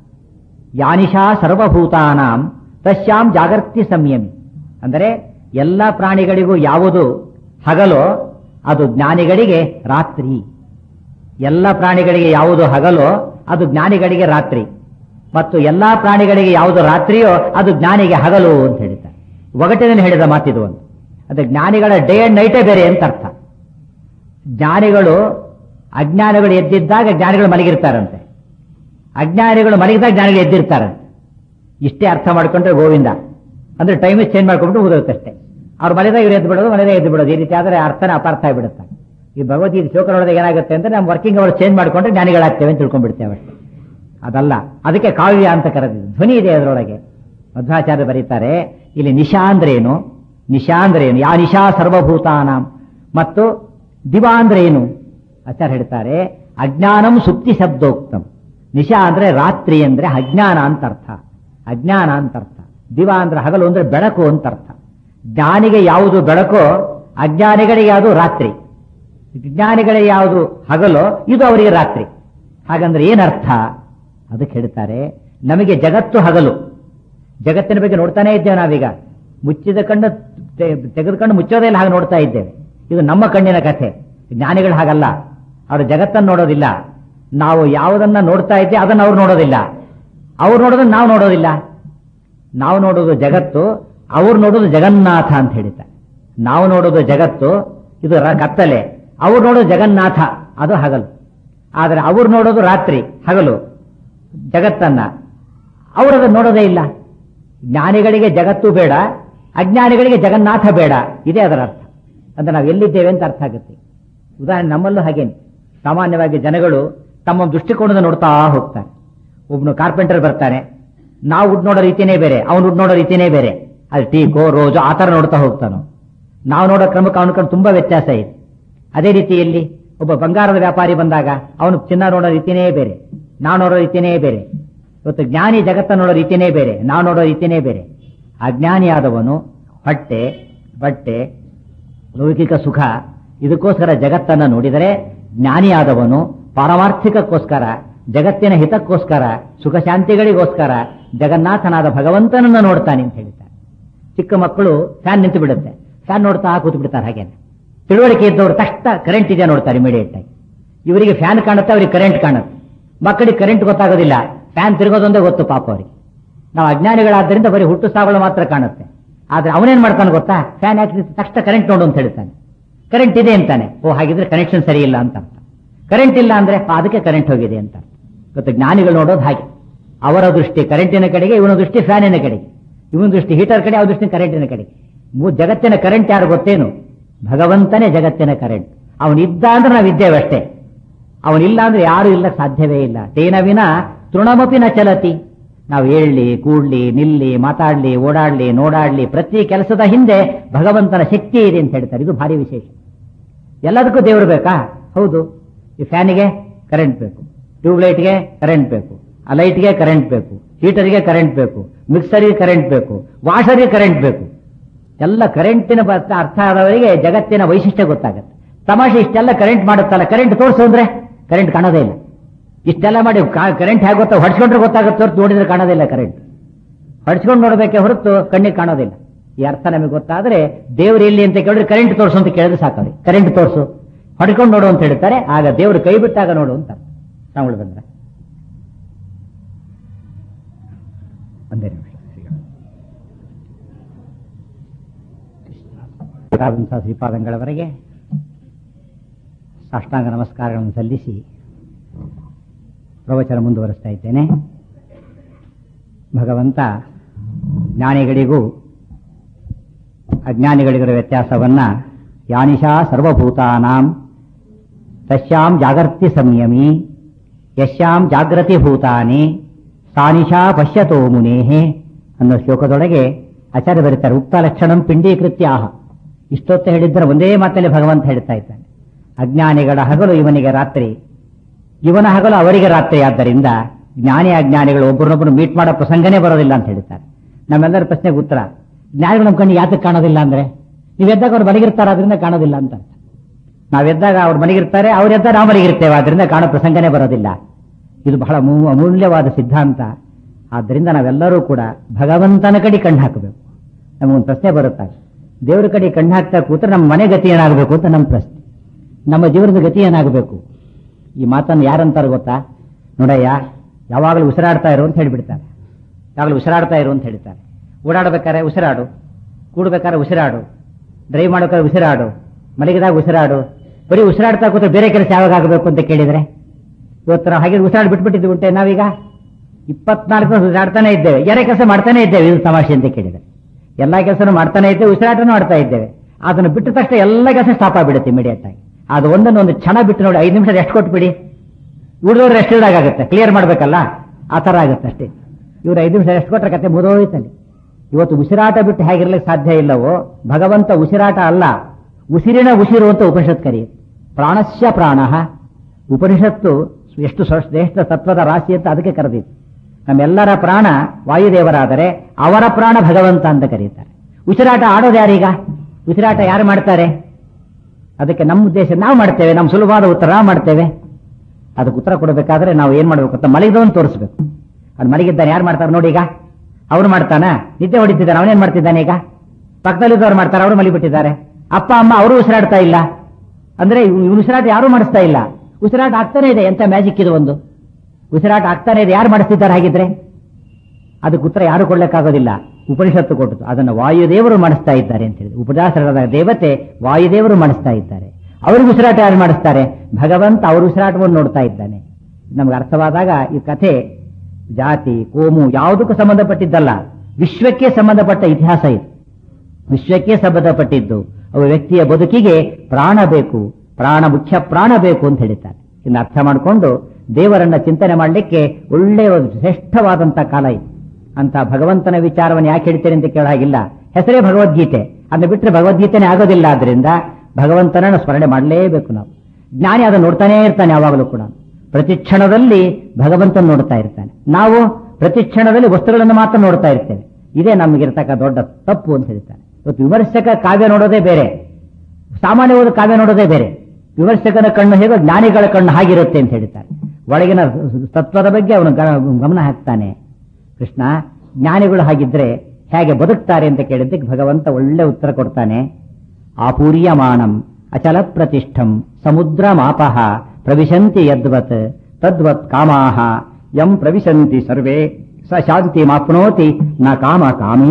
ಯಾನಿಶಾ ಸರ್ವಭೂತಾನಾಂ ತಸ್ಯಾಂ ಜಾಗರ್ತಿ ಸಂಯಮಿ ಅಂದರೆ ಎಲ್ಲ ಪ್ರಾಣಿಗಳಿಗೂ ಯಾವುದು ಹಗಲೋ ಅದು ಜ್ಞಾನಿಗಳಿಗೆ ರಾತ್ರಿ ಎಲ್ಲ ಪ್ರಾಣಿಗಳಿಗೆ ಯಾವುದು ಹಗಲೋ ಅದು ಜ್ಞಾನಿಗಳಿಗೆ ರಾತ್ರಿ ಮತ್ತು ಎಲ್ಲಾ ಪ್ರಾಣಿಗಳಿಗೆ ಯಾವುದು ರಾತ್ರಿಯೋ ಅದು ಜ್ಞಾನಿಗೆ ಹಗಲು ಅಂತ ಹೇಳ್ತಾರೆ ಒಗಟಿನಲ್ಲಿ ಹೇಳಿದ ಮಾತಿದು ಒಂದು ಅದು ಜ್ಞಾನಿಗಳ ಡೇ ಅಂಡ್ ನೈಟೇ ಬೇರೆ ಅಂತ ಅರ್ಥ ಜ್ಞಾನಿಗಳು ಅಜ್ಞಾನಿಗಳು ಎದ್ದಿದ್ದಾಗ ಜ್ಞಾನಿಗಳು ಮಲಗಿರ್ತಾರಂತೆ ಅಜ್ಞಾನಿಗಳು ಮಲಗಿದಾಗ ಜ್ಞಾನಿಗಳು ಎದ್ದಿರ್ತಾರಂತೆ ಇಷ್ಟೇ ಅರ್ಥ ಮಾಡ್ಕೊಂಡ್ರೆ ಗೋವಿಂದ ಅಂದ್ರೆ ಟೈಮ್ ಚೇಂಜ್ ಮಾಡ್ಕೊಂಡ್ಬಿಟ್ಟು ಓದೋತ್ತಷ್ಟೇ ಅವ್ರು ಮನೆದಾಗ ಇವ್ರು ಎದ್ದು ಬಿಡೋದು ಮನೆದಾಗ ಎದ್ದು ಬಿಡೋದು ಈ ರೀತಿ ಆದ್ರೆ ಅರ್ಥನೇ ಅಪಾರ್ಥ ಆಗಿಬಿಡುತ್ತೆ ಈ ಭಗವದ್ಗೀತೆ ಶ್ಲೋಕ ನೋಡಿದಾಗ ಏನಾಗುತ್ತೆ ಅಂದ್ರೆ ನಮ್ಮ ವರ್ಕಿಂಗ್ ಅವರ್ ಚೇಂಜ್ ಮಾಡ್ಕೊಂಡ್ರೆ ಜ್ಞಾನಿಗಳಾಗ್ತೇವೆ ಅಂತ ತಿಳ್ಕೊಂಡ್ಬಿಡ್ತೇವೆ ಅಷ್ಟೇ ಅದಲ್ಲ ಅದಕ್ಕೆ ಕಾವ್ಯ ಅಂತ ಕರೆದಿದ್ದು ಧ್ವನಿ ಇದೆ ಅದರೊಳಗೆ ಮಧ್ವಾಚಾರ್ಯ ಬರೀತಾರೆ ಇಲ್ಲಿ ನಿಶಾ ಅಂದ್ರೆ ಏನು ನಿಶಾ ಅಂದ್ರೆ ಏನು ಯಾ ನಿಶಾ ಸರ್ವಭೂತಾನಾಂ ಮತ್ತು ದಿವ ಅಂದ್ರೆ ಏನು ಆಚಾರ್ಯ ಹೇಳ್ತಾರೆ ಅಜ್ಞಾನಂ ಸುಪ್ತಿ ಶಬ್ದೋಕ್ತಂ ನಿಶಾ ಅಂದ್ರೆ ರಾತ್ರಿ ಅಂದ್ರೆ ಅಜ್ಞಾನ ಅಂತ ಅರ್ಥ ಅಜ್ಞಾನ ಅಂತ ಅರ್ಥ ದಿವ ಅಂದ್ರೆ ಹಗಲು ಅಂದ್ರೆ ಬೆಳಕು ಅಂತ ಅರ್ಥ ಜ್ಞಾನಿಗೆ ಯಾವುದು ಬೆಳಕೋ ಅಜ್ಞಾನಿಗಳಿಗೆ ಯಾವುದು ರಾತ್ರಿ ಜ್ಞಾನಿಗಳಿಗೆ ಯಾವುದು ಹಗಲೋ ಇದು ಅವರಿಗೆ ರಾತ್ರಿ ಹಾಗಂದ್ರೆ ಏನರ್ಥ ಅದಕ್ಕೆ ಹೇಳ್ತಾರೆ ನಮಗೆ ಜಗತ್ತು ಹಗಲು ಜಗತ್ತಿನ ಬಗ್ಗೆ ನೋಡ್ತಾನೆ ಇದ್ದೇವೆ ನಾವೀಗ ಮುಚ್ಚಿದ ಕಣ್ಣು ತೆ- ತೆಗೆದುಕೊಂಡು ಮುಚ್ಚೋದೇ ಇಲ್ಲ ಹಾಗೆ ನೋಡ್ತಾ ಇದ್ದೇವೆ ಇದು ನಮ್ಮ ಕಣ್ಣಿನ ಕಥೆ ಜ್ಞಾನಿಗಳು ಹಾಗಲ್ಲ ಅವರು ಜಗತ್ತನ್ನು ನೋಡೋದಿಲ್ಲ ನಾವು ಯಾವುದನ್ನ ನೋಡ್ತಾ ಇದ್ದೇವೆ ಅದನ್ನು ಅವ್ರು ನೋಡೋದಿಲ್ಲ ಅವ್ರು ನೋಡೋದನ್ನ ನಾವು ನೋಡೋದಿಲ್ಲ ನಾವು ನೋಡೋದು ಜಗತ್ತು ಅವ್ರು ನೋಡೋದು ಜಗನ್ನಾಥ ಅಂತ ಹೇಳಿದ್ದಾರೆ ನಾವು ನೋಡೋದು ಜಗತ್ತು ಇದು ರ- ಕತ್ತಲೆ ಅವ್ರು ನೋಡೋದು ಜಗನ್ನಾಥ ಅದು ಹಗಲು ಆದರೆ ಅವ್ರು ನೋಡೋದು ರಾತ್ರಿ ಹಗಲು ಜಗತ್ತನ್ನ ಅವರದು ನೋಡೋದೇ ಇಲ್ಲ ಜ್ಞಾನಿಗಳಿಗೆ ಜಗತ್ತು ಬೇಡ ಅಜ್ಞಾನಿಗಳಿಗೆ ಜಗನ್ನಾಥ ಬೇಡ ಇದೇ ಅದರ ಅರ್ಥ ಅಂದ್ರೆ ನಾವು ಎಲ್ಲಿದ್ದೇವೆ ಅಂತ ಅರ್ಥ ಆಗುತ್ತೆ ಉದಾಹರಣೆ ನಮ್ಮಲ್ಲೂ ಹಾಗೇನೆ ಸಾಮಾನ್ಯವಾಗಿ ಜನಗಳು ತಮ್ಮ ದೃಷ್ಟಿಕೋನದ ನೋಡ್ತಾ ಹೋಗ್ತಾರೆ ಒಬ್ನು ಕಾರ್ಪೆಂಟರ್ ಬರ್ತಾನೆ ನಾವು ಉಡ್ ನೋಡೋ ರೀತಿನೇ ಬೇರೆ ಅವನು ಉಡ್ ನೋಡೋ ರೀತಿನೇ ಬೇರೆ ಅದು ಟೀಕೋ ರೋಜು ಆ ಥರ ನೋಡ್ತಾ ಹೋಗ್ತಾನೋ ನಾವು ನೋಡೋ ಕ್ರಮಕ್ಕೆ ಅವನ ಕಡೆ ತುಂಬಾ ವ್ಯತ್ಯಾಸ ಇದೆ ಅದೇ ರೀತಿಯಲ್ಲಿ ಒಬ್ಬ ಬಂಗಾರದ ವ್ಯಾಪಾರಿ ಬಂದಾಗ ಅವನು ಚಿನ್ನ ನೋಡೋ ರೀತಿನೇ ಬೇರೆ ನಾವು ನೋಡೋ ರೀತಿನೇ ಬೇರೆ ಇವತ್ತು ಜ್ಞಾನಿ ಜಗತ್ತ ನೋಡೋ ರೀತಿನೇ ಬೇರೆ ನಾವು ನೋಡೋ ರೀತಿನೇ ಬೇರೆ ಅಜ್ಞಾನಿಯಾದವನು ಹೊಟ್ಟೆ ಬಟ್ಟೆ ಲೌಕಿಕ ಸುಖ ಇದಕ್ಕೋಸ್ಕರ ಜಗತ್ತನ್ನ ನೋಡಿದರೆ ಜ್ಞಾನಿಯಾದವನು ಪಾರಮಾರ್ಥಿಕಕ್ಕೋಸ್ಕರ ಜಗತ್ತಿನ ಹಿತಕ್ಕೋಸ್ಕರ ಸುಖ ಶಾಂತಿಗಳಿಗೋಸ್ಕರ ಜಗನ್ನಾಥನಾದ ಭಗವಂತನನ್ನ ನೋಡ್ತಾನೆ ಅಂತ ಹೇಳ್ತಾರೆ ಚಿಕ್ಕ ಮಕ್ಕಳು ಫ್ಯಾನ್ ನಿಂತು ಬಿಡುತ್ತೆ ಫ್ಯಾನ್ ನೋಡ್ತಾ ಕೂತು ಬಿಡ್ತಾರೆ ಹಾಗೇನೆ ತಿಳುವಳಿಕೆ ಇದ್ದವರು ತಕ್ಷಣ ಕರೆಂಟ್ ಇದೆ ನೋಡ್ತಾರೆ ಇಮಿಡಿಯೇಟ್ ಆಗಿ ಇವರಿಗೆ ಫ್ಯಾನ್ ಕಾಣುತ್ತೆ ಅವರಿಗೆ ಕರೆಂಟ್ ಕಾಣುತ್ತೆ ಮಕ್ಕಳಿಗೆ ಕರೆಂಟ್ ಗೊತ್ತಾಗೋದಿಲ್ಲ ಫ್ಯಾನ್ ತಿರುಗೋದೊಂದೇ ಗೊತ್ತು ಪಾಪ ಅವರಿಗೆ ನಾವು ಅಜ್ಞಾನಿಗಳಾದ್ದರಿಂದ ಬರೀ ಹುಟ್ಟು ಸಾವುಗಳು ಮಾತ್ರ ಕಾಣುತ್ತೆ ಆದ್ರೆ ಅವನೇನ್ ಮಾಡ್ತಾನೆ ಗೊತ್ತಾ ಫ್ಯಾನ್ ಹಾಕಿದ ತಕ್ಷಣ ಕರೆಂಟ್ ನೋಡು ಅಂತ ಹೇಳ್ತಾನೆ ಕರೆಂಟ್ ಇದೆ ಅಂತಾನೆ ಓ ಹಾಗಿದ್ರೆ ಕನೆಕ್ಷನ್ ಸರಿ ಇಲ್ಲ ಅಂತ ಅರ್ಥ ಕರೆಂಟ್ ಇಲ್ಲ ಅಂದ್ರೆ ಆ, ಅದಕ್ಕೆ ಕರೆಂಟ್ ಹೋಗಿದೆ ಅಂತ ಅರ್ಥ. ಇವತ್ತು ಜ್ಞಾನಿಗಳು ನೋಡೋದು ಹಾಗೆ ಅವರ ದೃಷ್ಟಿ ಕರೆಂಟಿನ ಕಡೆಗೆ ಇವನ ದೃಷ್ಟಿ ಫ್ಯಾನಿನ ಕಡೆಗೆ ಇವನ ದೃಷ್ಟಿ ಹೀಟರ್ ಕಡೆ ಅವ್ರ ದೃಷ್ಟಿ ಕರೆಂಟಿನ ಕಡೆಗೆ ಮೂ- ಜಗತ್ತಿನ ಕರೆಂಟ್ ಯಾರು ಗೊತ್ತೇನು ಭಗವಂತನೇ ಜಗತ್ತಿನ ಕರೆಂಟ್ ಅವನಿದ್ದ ಅಂದ್ರೆ ನಾವಿದ್ದೇವೆ ಅಷ್ಟೇ ಅವನಿಲ್ಲ ಅಂದ್ರೆ ಯಾರು ಇಲ್ಲ ಸಾಧ್ಯವೇ ಇಲ್ಲ ತೇನ ವಿನ ತೃಣಮಪಿ ನ ಚಲತಿ ನಾವು ಏಳ್ಲಿ ಕೂಡ್ಲಿ ನಿಲ್ಲಿ ಮಾತಾಡ್ಲಿ ಓಡಾಡ್ಲಿ ನೋಡಾಡ್ಲಿ ಪ್ರತಿ ಕೆಲಸದ ಹಿಂದೆ ಭಗವಂತನ ಶಕ್ತಿ ಇದೆ ಅಂತ ಹೇಳ್ತಾರೆ ಇದು ಭಾರಿ ವಿಶೇಷ ಎಲ್ಲದಕ್ಕೂ ದೇವರು ಬೇಕಾ ಹೌದು ಈ ಫ್ಯಾನಿಗೆ ಕರೆಂಟ್ ಬೇಕು ಟ್ಯೂಬ್ಲೈಟ್ಗೆ ಕರೆಂಟ್ ಬೇಕು ಆ ಲೈಟ್ಗೆ ಕರೆಂಟ್ ಬೇಕು ಹೀಟರ್ಗೆ ಕರೆಂಟ್ ಬೇಕು ಮಿಕ್ಸರ್ಗೆ ಕರೆಂಟ್ ಬೇಕು ವಾಷರ್ಗೆ ಕರೆಂಟ್ ಬೇಕು ಎಲ್ಲ ಕರೆಂಟಿನ ಬ- ಅರ್ಥ ಆದವರಿಗೆ ಜಗತ್ತಿನ ವೈಶಿಷ್ಟ್ಯ ಗೊತ್ತಾಗುತ್ತೆ ತಮಾಷೆ ಇಷ್ಟೆಲ್ಲ ಕರೆಂಟ್ ಮಾಡುತ್ತಲ್ಲ ಕರೆಂಟ್ ತೋರಿಸು ಅಂದ್ರೆ ಕರೆಂಟ್ ಕಾಣೋದೇ ಇಲ್ಲ ಇಷ್ಟೆಲ್ಲ ಮಾಡಿ ಕರೆಂಟ್ ಹೇಗೆ ಗೊತ್ತಾ ಹೊಡ್ಸ್ಕೊಂಡ್ರೆ ಗೊತ್ತಾಗುತ್ತೆ ಹೊರತು ನೋಡಿದ್ರೆ ಕಾಣೋದೇ ಇಲ್ಲ ಕರೆಂಟ್ ಹೊಡ್ಸ್ಕೊಂಡು ನೋಡಬೇಕೆ ಹೊರತು ಕಣ್ಣಿಗೆ ಕಾಣೋದಿಲ್ಲ ಈ ಅರ್ಥ ನಮಗೆ ಗೊತ್ತಾದ್ರೆ ದೇವ್ರು ಎಲ್ಲಿ ಅಂತ ಕೇಳಿದ್ರೆ ಕರೆಂಟ್ ತೋರಿಸು ಅಂತ ಕೇಳಿದ್ರೆ ಸಾಕವ್ರಿ ಕರೆಂಟ್ ತೋರಿಸು ಹೊಡ್ಕೊಂಡು ನೋಡು ಅಂತ ಹೇಳ್ತಾರೆ ಆಗ ದೇವರು ಕೈ ಬಿಟ್ಟಾಗ ನೋಡು ಅಂತ ನಾವು ಬಂದ್ರೆ ಒಂದೇ ನಿಮಿಷ ರಾಘವಂತ ಶ್ರೀಪಾದಂಗಳವರೆಗೆ ಸಾಷ್ಟಾಂಗ ನಮಸ್ಕಾರಗಳನ್ನು ಸಲ್ಲಿಸಿ ಪ್ರವಚನ ಮುಂದುವರಿಸ್ತಾ ಇದ್ದೇನೆ ಭಗವಂತ ಜ್ಞಾನಿಗಳಿಗೂ ಅಜ್ಞಾನಿಗಳಿಗಿರೋ ವ್ಯತ್ಯಾಸವನ್ನ ಯಾನಿಶಾ ಸರ್ವಭೂತಾನಾಂ ತಸ್ಯಾಂ ಜಾಗರ್ತಿ ಸಂಯಮಿ ಯಶ್ಯಾಂ ಜಾಗೃತಿ ಭೂತಾನಿ ಸಾನಿಶಾ ಪಶ್ಯತೋ ಮುನೇಹೆ ಅನ್ನೋ ಶ್ಲೋಕದೊಳಗೆ ಆಚಾರ್ಯ ಬರೀತಾರೆ ಉಕ್ತ ಲಕ್ಷಣಂ ಪಿಂಡೀಕೃತ್ಯ ಆಹ ಇಷ್ಟೊತ್ತು ಹೇಳಿದ್ರೆ ಒಂದೇ ಮಾತಲ್ಲಿ ಭಗವಂತ ಹೇಳ್ತಾ ಇದ್ದಾನೆ ಅಜ್ಞಾನಿಗಳ ಹಗಲು ಇವನಿಗೆ ರಾತ್ರಿ ಇವನ ಹಗಲು ಅವರಿಗೆ ರಾತ್ರಿ ಆದ್ದರಿಂದ ಜ್ಞಾನಿ ಅಜ್ಞಾನಿಗಳು ಒಬ್ಬರನ್ನೊಬ್ಬರು ಮೀಟ್ ಮಾಡೋ ಪ್ರಸಂಗನೇ ಬರೋದಿಲ್ಲ ಅಂತ ಹೇಳ್ತಾರೆ ನಮ್ಮೆಲ್ಲರ ಪ್ರಶ್ನೆಗೆ ಉತ್ತರ ಜ್ಞಾನಿಗಳು ನಮ್ಮ ಕಣ್ಣಿಗೆ ಯಾತಕ್ಕೆ ಕಾಣೋದಿಲ್ಲ ಅಂದ್ರೆ ನೀವು ಎದ್ದಾಗ ಅವ್ರು ಮಲಗಿರ್ತಾರೆ ಅದರಿಂದ ಕಾಣೋದಿಲ್ಲ ಅಂತ ನಾವೆದ್ದಾಗ ಅವ್ರು ಮಲಗಿರ್ತಾರೆ ಅವ್ರು ಎದ್ದಾಗ ನಾವು ಮಲಗಿರ್ತೇವೆ ಅದರಿಂದ ಕಾಣೋ ಪ್ರಸಂಗನೇ ಬರೋದಿಲ್ಲ ಇದು ಬಹಳ ಮೂ- ಅಮೂಲ್ಯವಾದ ಸಿದ್ಧಾಂತ ಆದ್ದರಿಂದ ನಾವೆಲ್ಲರೂ ಕೂಡ ಭಗವಂತನ ಕಡೆ ಕಣ್ಣು ಹಾಕಬೇಕು ನಮಗೊಂದು ಪ್ರಶ್ನೆ ಬರುತ್ತೆ ದೇವರ ಕಡೆ ಕಣ್ಣು ಹಾಕ್ತಾ ಕೂತ್ರೆ ನಮ್ಮ ಮನೆ ಗತಿ ಏನಾಗಬೇಕು ಅಂತ ನಮ್ಮ ಪ್ರಶ್ನೆ ನಮ್ಮ ಜೀವನದ ಗತಿ ಏನಾಗಬೇಕು ಈ ಮಾತನ್ನು ಯಾರಂತಾರೆ ಗೊತ್ತಾ ನೋಡಯ್ಯ ಯಾವಾಗಲೂ ಉಸಿರಾಡ್ತಾ ಇರು ಅಂತ ಹೇಳಿಬಿಡ್ತಾರೆ ಯಾವಾಗಲೂ ಉಸಿರಾಡ್ತಾ ಇರು ಅಂತ ಹೇಳ್ತಾರೆ ಓಡಾಡಬೇಕಾದ್ರೆ ಉಸಿರಾಡು ಕೂಡ್ಬೇಕಾದ್ರೆ ಉಸಿರಾಡು ಡ್ರೈವ್ ಮಾಡೋಕೆ ಉಸಿರಾಡು ಮಲಗಿದಾಗ ಉಸಿರಾಡು ಬರೀ ಉಸಿರಾಡ್ತಾ ಕೂತ್ರೆ ಬೇರೆ ಕೆಲಸ ಯಾವಾಗ ಆಗಬೇಕು ಅಂತ ಕೇಳಿದ್ರೆ ಇವತ್ತು ನಾವು ಹಾಗೆ ಉಸಿರಾಡ್ ಬಿಟ್ಬಿಟ್ಟಿದ್ವಿ ಉಂಟೆ ನಾವೀಗ ಇಪ್ಪತ್ನಾಲ್ಕು ತಾಸು ಉಸಿರಾಡ್ತಾನೆ ಇದ್ದೇವೆ ಯಾರೇ ಕೆಲಸ ಮಾಡ್ತಾನೆ ಇದ್ದೇವೆ ಇದು ತಮಾಷೆ ಅಂತ ಕೇಳಿದ್ರೆ ಎಲ್ಲಾ ಕೆಲಸನೂ ಮಾಡ್ತಾನೆ ಇದ್ದೇವೆ ಉಸಿರಾಟನೂ ಮಾಡ್ತಾ ಇದ್ದೇವೆ ಅದನ್ನು ಬಿಟ್ಟ ತಕ್ಷಣ ಎಲ್ಲ ಕೆಲಸ ಸ್ಟಾಪ್ ಆಗಿಬಿಡುತ್ತೆ ಇಮಿಡಿಯೇಟ್ ಆಗಿ ಅದು ಒಂದನ್ನು ಒಂದು ಕ್ಷಣ ಬಿಟ್ಟು ನೋಡಿ ಐದು ನಿಮಿಷ ರೆಸ್ಟ್ ಕೊಟ್ಬಿಡಿ ಉಳಿದವ್ರು ರೆಸ್ಟ್ ಇಲ್ದಾಗುತ್ತೆ ಕ್ಲಿಯರ್ ಮಾಡ್ಬೇಕಲ್ಲ ಆ ತರ ಆಗುತ್ತೆ ಅಷ್ಟೇ ಇವ್ರು ಐದು ನಿಮಿಷ ರೆಸ್ಟ್ ಕೊಟ್ರೆ ಕತೆ ಮುಗಿದೋಯ್ತಲ್ಲಿ ಇವತ್ತು ಉಸಿರಾಟ ಬಿಟ್ಟು ಹೇಗಿರ್ಲಿಕ್ಕೆ ಸಾಧ್ಯ ಇಲ್ಲವೋ ಭಗವಂತ ಉಸಿರಾಟ ಅಲ್ಲ ಉಸಿರಿನ ಉಸಿರು ಅಂತ ಉಪನಿಷತ್ ಕರೆಯುತ್ತೆ ಪ್ರಾಣಸ್ಯ ಪ್ರಾಣ ಉಪನಿಷತ್ತು ಎಷ್ಟು ಸ- ಶ್ರೇಷ್ಠ ತತ್ವದ ರಾಶಿ ಅಂತ ಅದಕ್ಕೆ ಕರೆದಿತ್ತು ನಮ್ಮೆಲ್ಲರ ಪ್ರಾಣ ವಾಯುದೇವರಾದರೆ ಅವರ ಪ್ರಾಣ ಭಗವಂತ ಅಂತ ಕರೀತಾರೆ ಉಸಿರಾಟ ಆಡೋದು ಯಾರೀಗ ಉಸಿರಾಟ ಯಾರು ಮಾಡ್ತಾರೆ ಅದಕ್ಕೆ ನಮ್ಮ ಉದ್ದೇಶ ನಾವು ಮಾಡ್ತೇವೆ ನಮ್ಮ ಸುಲಭವಾದ ಉತ್ತರ ನಾವು ಮಾಡ್ತೇವೆ ಅದಕ್ಕೆ ಉತ್ತರ ಕೊಡಬೇಕಾದ್ರೆ ನಾವು ಏನ್ ಮಾಡ್ಬೇಕು ಅಂತ ಮಲಗಿದವನು ತೋರಿಸ್ಬೇಕು ಅದು ಮಲಗಿದ್ದಾನೆ ಯಾರು ಮಾಡ್ತಾರೆ ನೋಡಿ ಈಗ ಅವ್ರು ಮಾಡ್ತಾನ ನಿದ್ದೆ ಹೊಡಿತಿದ್ದಾನೆ ಅವನೇನ್ ಮಾಡ್ತಿದ್ದಾನೆ ಈಗ ಪಕ್ಕದಲ್ಲಿದ್ದವ್ರು ಮಾಡ್ತಾರೆ ಅವರು ಮಲಿಬಿಟ್ಟಿದ್ದಾರೆ ಅಪ್ಪ ಅಮ್ಮ ಅವರು ಉಸಿರಾಡ್ತಾ ಇಲ್ಲ ಅಂದ್ರೆ ಇವ್ನು ಉಸಿರಾಟ ಯಾರು ಮಾಡಿಸ್ತಾ ಇಲ್ಲ ಉಸಿರಾಟ ಆಗ್ತಾನೆ ಇದೆ ಎಂತ ಮ್ಯಾಜಿಕ್ ಇದು ಒಂದು ಉಸಿರಾಟ ಆಗ್ತಾನೆ ಇದೆ ಯಾರು ಮಾಡಿಸ್ತಿದ್ದಾರೆ ಹಾಗಿದ್ರೆ ಅದಕ್ಕೆ ಉತ್ತರ ಯಾರು ಕೊಡ್ಲಿಕ್ಕಾಗೋದಿಲ್ಲ ಉಪನಿಷತ್ತು ಕೊಟ್ಟು ಅದನ್ನು ವಾಯುದೇವರು ಮಾಡಿಸ್ತಾ ಇದ್ದಾರೆ ಅಂತ ಹೇಳಿದ್ರು ಉಪದಾಸರದ ದೇವತೆ ವಾಯುದೇವರು ಮಾಡಿಸ್ತಾ ಇದ್ದಾರೆ ಅವ್ರಿಗೆ ಉಸಿರಾಟ ಯಾರು ಮಾಡಿಸ್ತಾರೆ ಭಗವಂತ ಅವ್ರ ಉಸಿರಾಟವನ್ನು ನೋಡ್ತಾ ಇದ್ದಾನೆ ನಮ್ಗೆ ಅರ್ಥವಾದಾಗ ಈ ಕಥೆ ಜಾತಿ ಕೋಮು ಯಾವುದಕ್ಕೂ ಸಂಬಂಧಪಟ್ಟಿದ್ದಲ್ಲ ವಿಶ್ವಕ್ಕೆ ಸಂಬಂಧಪಟ್ಟ ಇತಿಹಾಸ ಇದು ವಿಶ್ವಕ್ಕೆ ಸಂಬಂಧಪಟ್ಟಿದ್ದು ಅವ ವ್ಯಕ್ತಿಯ ಬದುಕಿಗೆ ಪ್ರಾಣ ಬೇಕು ಪ್ರಾಣ ಮುಖ್ಯ ಪ್ರಾಣ ಬೇಕು ಅಂತ ಹೇಳಿದ್ದಾರೆ ಇನ್ನು ಅರ್ಥ ಮಾಡಿಕೊಂಡು ದೇವರನ್ನ ಚಿಂತನೆ ಮಾಡಲಿಕ್ಕೆ ಒಳ್ಳೆಯ ಒಂದು ಶ್ರೇಷ್ಠವಾದಂತ ಕಾಲ ಇದು ಅಂತ ಭಗವಂತನ ವಿಚಾರವನ್ನು ಯಾಕೆ ಹೇಳ್ತೇನೆ ಅಂತ ಕೇಳೋ ಹಾಗಿಲ್ಲ ಹೆಸರೇ ಭಗವದ್ಗೀತೆ ಅದನ್ನ ಬಿಟ್ಟರೆ ಭಗವದ್ಗೀತೆನೇ ಆಗೋದಿಲ್ಲ ಆದ್ರಿಂದ ಭಗವಂತನನ್ನು ಸ್ಮರಣೆ ಮಾಡಲೇಬೇಕು ನಾವು ಜ್ಞಾನಿ ಅದನ್ನು ನೋಡ್ತಾನೇ ಇರ್ತಾನೆ ಯಾವಾಗಲೂ ಕೂಡ ಪ್ರತಿ ಕ್ಷಣದಲ್ಲಿ ಭಗವಂತನ ನೋಡ್ತಾ ಇರ್ತಾನೆ ನಾವು ಪ್ರತಿ ಕ್ಷಣದಲ್ಲಿ ವಸ್ತುಗಳನ್ನು ಮಾತ್ರ ನೋಡ್ತಾ ಇರ್ತೇವೆ ಇದೇ ನಮಗಿರ್ತಕ್ಕ ದೊಡ್ಡ ತಪ್ಪು ಅಂತ ಹೇಳ್ತಾನೆ ಇವತ್ತು ವಿಮರ್ಶಕ ಕಾವ್ಯ ನೋಡೋದೇ ಬೇರೆ ಸಾಮಾನ್ಯವಾದ ಕಾವ್ಯ ನೋಡೋದೇ ಬೇರೆ ವಿಮರ್ಶಕನ ಕಣ್ಣು ಹೇಗೋ ಜ್ಞಾನಿಗಳ ಕಣ್ಣು ಹಾಗಿರುತ್ತೆ ಅಂತ ಹೇಳ್ತಾರೆ ಒಳಗಿನ ತತ್ವದ ಬಗ್ಗೆ ಅವನು ಗ- ಗಮನ ಹಾಕ್ತಾನೆ ಕೃಷ್ಣ ಜ್ಞಾನಿಗಳು ಹಾಗಿದ್ರೆ ಹೇಗೆ ಬದುಕ್ತಾರೆ ಅಂತ ಕೇಳಿದ್ದಕ್ಕೆ ಭಗವಂತ ಒಳ್ಳೆ ಉತ್ತರ ಕೊಡ್ತಾನೆ ಆಪೂರ್ಯಮಾಣಂ ಅಚಲ ಪ್ರತಿಷ್ಠಂ ಸಮುದ್ರ ಮಾಪಃ ಪ್ರವಿಶಂತಿ ಯದ್ವತ್ ತದ್ವತ್ ಕಾಮಾಹ ಯಂ ಪ್ರವಿಶಂತಿ ಸರ್ವೇ ಸ ಶಾಂತಿ ಮಾಪ್ನೋತಿ ನ ಕಾಮ ಕಾಮಿ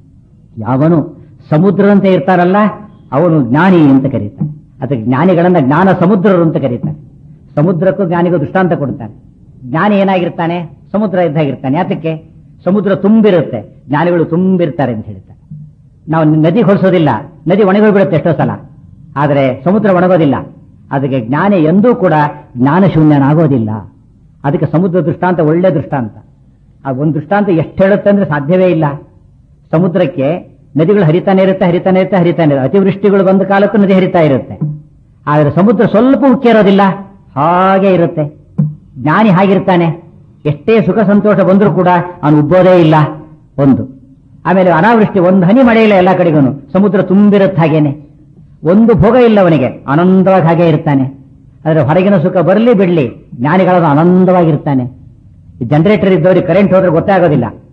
ಯಾವನು ಸಮುದ್ರದಂತೆ ಇರ್ತಾರಲ್ಲ ಅವನು ಜ್ಞಾನಿ ಅಂತ ಕರೀತಾನೆ ಅದಕ್ಕೆ ಜ್ಞಾನಿಗಳನ್ನ ಜ್ಞಾನ ಸಮುದ್ರರು ಅಂತ ಕರೀತಾರೆ ಸಮುದ್ರಕ್ಕೂ ಜ್ಞಾನಿಗೂ ದೃಷ್ಟಾಂತ ಕೊಡ್ತಾನೆ ಜ್ಞಾನಿ ಏನಾಗಿರ್ತಾನೆ ಸಮುದ್ರ ಇದ್ದಾಗಿರ್ತಾನೆ ಯಾತಕ್ಕೆ ಸಮುದ್ರ ತುಂಬಿರುತ್ತೆ ಜ್ಞಾನಿಗಳು ತುಂಬಿರ್ತಾರೆ ಅಂತ ಹೇಳ್ತಾರೆ ನಾವು ನದಿ ಹೊಲಿಸೋದಿಲ್ಲ ನದಿ ಒಣಗೋಗ್ಬಿಡುತ್ತೆ ಎಷ್ಟೋ ಸಲ ಆದರೆ ಸಮುದ್ರ ಒಣಗೋದಿಲ್ಲ ಅದಕ್ಕೆ ಜ್ಞಾನಿ ಎಂದೂ ಕೂಡ ಜ್ಞಾನ ಶೂನ್ಯನಾಗೋದಿಲ್ಲ ಅದಕ್ಕೆ ಸಮುದ್ರ ದೃಷ್ಟಾಂತ ಒಳ್ಳೆ ದೃಷ್ಟಾಂತ ಆ ಒಂದು ದೃಷ್ಟಾಂತ ಎಷ್ಟು ಹೇಳುತ್ತೆ ಅಂದ್ರೆ ಸಾಧ್ಯವೇ ಇಲ್ಲ ಸಮುದ್ರಕ್ಕೆ ನದಿಗಳು ಹರಿತಾನೆ ಇರುತ್ತೆ ಹರಿತಾನೆ ಇರುತ್ತೆ ಹರಿತಾನೆ ಇರುತ್ತೆ ಅತಿವೃಷ್ಟಿಗಳು ಬಂದ ಕಾಲಕ್ಕೂ ನದಿ ಹರಿತಾ ಇರುತ್ತೆ ಆದರೆ ಸಮುದ್ರ ಸ್ವಲ್ಪ ಉಕ್ಕೇರೋದಿಲ್ಲ ಹಾಗೆ ಇರುತ್ತೆ ಜ್ಞಾನಿ ಹಾಗಿರ್ತಾನೆ ಎಷ್ಟೇ ಸುಖ ಸಂತೋಷ ಬಂದರೂ ಕೂಡ ಅವನು ಉಬ್ಬೋದೇ ಇಲ್ಲ ಒಂದು ಆಮೇಲೆ ಅನಾವೃಷ್ಟಿ ಒಂದು ಹನಿ ಮಳೆ ಇಲ್ಲ ಎಲ್ಲ ಕಡೆಗೂ ಸಮುದ್ರ ತುಂಬಿರುತ್ತೆ ಹಾಗೇನೆ ಒಂದು ಭೋಗ ಇಲ್ಲ ಅವನಿಗೆ ಆನಂದವಾಗಿ ಹಾಗೆ ಇರ್ತಾನೆ ಆದರೆ ಹೊರಗಿನ ಸುಖ ಬರಲಿ ಬಿಡಲಿ ಜ್ಞಾನಿಗಳದು ಆನಂದವಾಗಿರ್ತಾನೆ ಜನರೇಟರ್ ಇದ್ದವರಿಗೆ ಕರೆಂಟ್ ಹೋದ್ರೆ ಗೊತ್ತೇ ಆಗೋದಿಲ್ಲ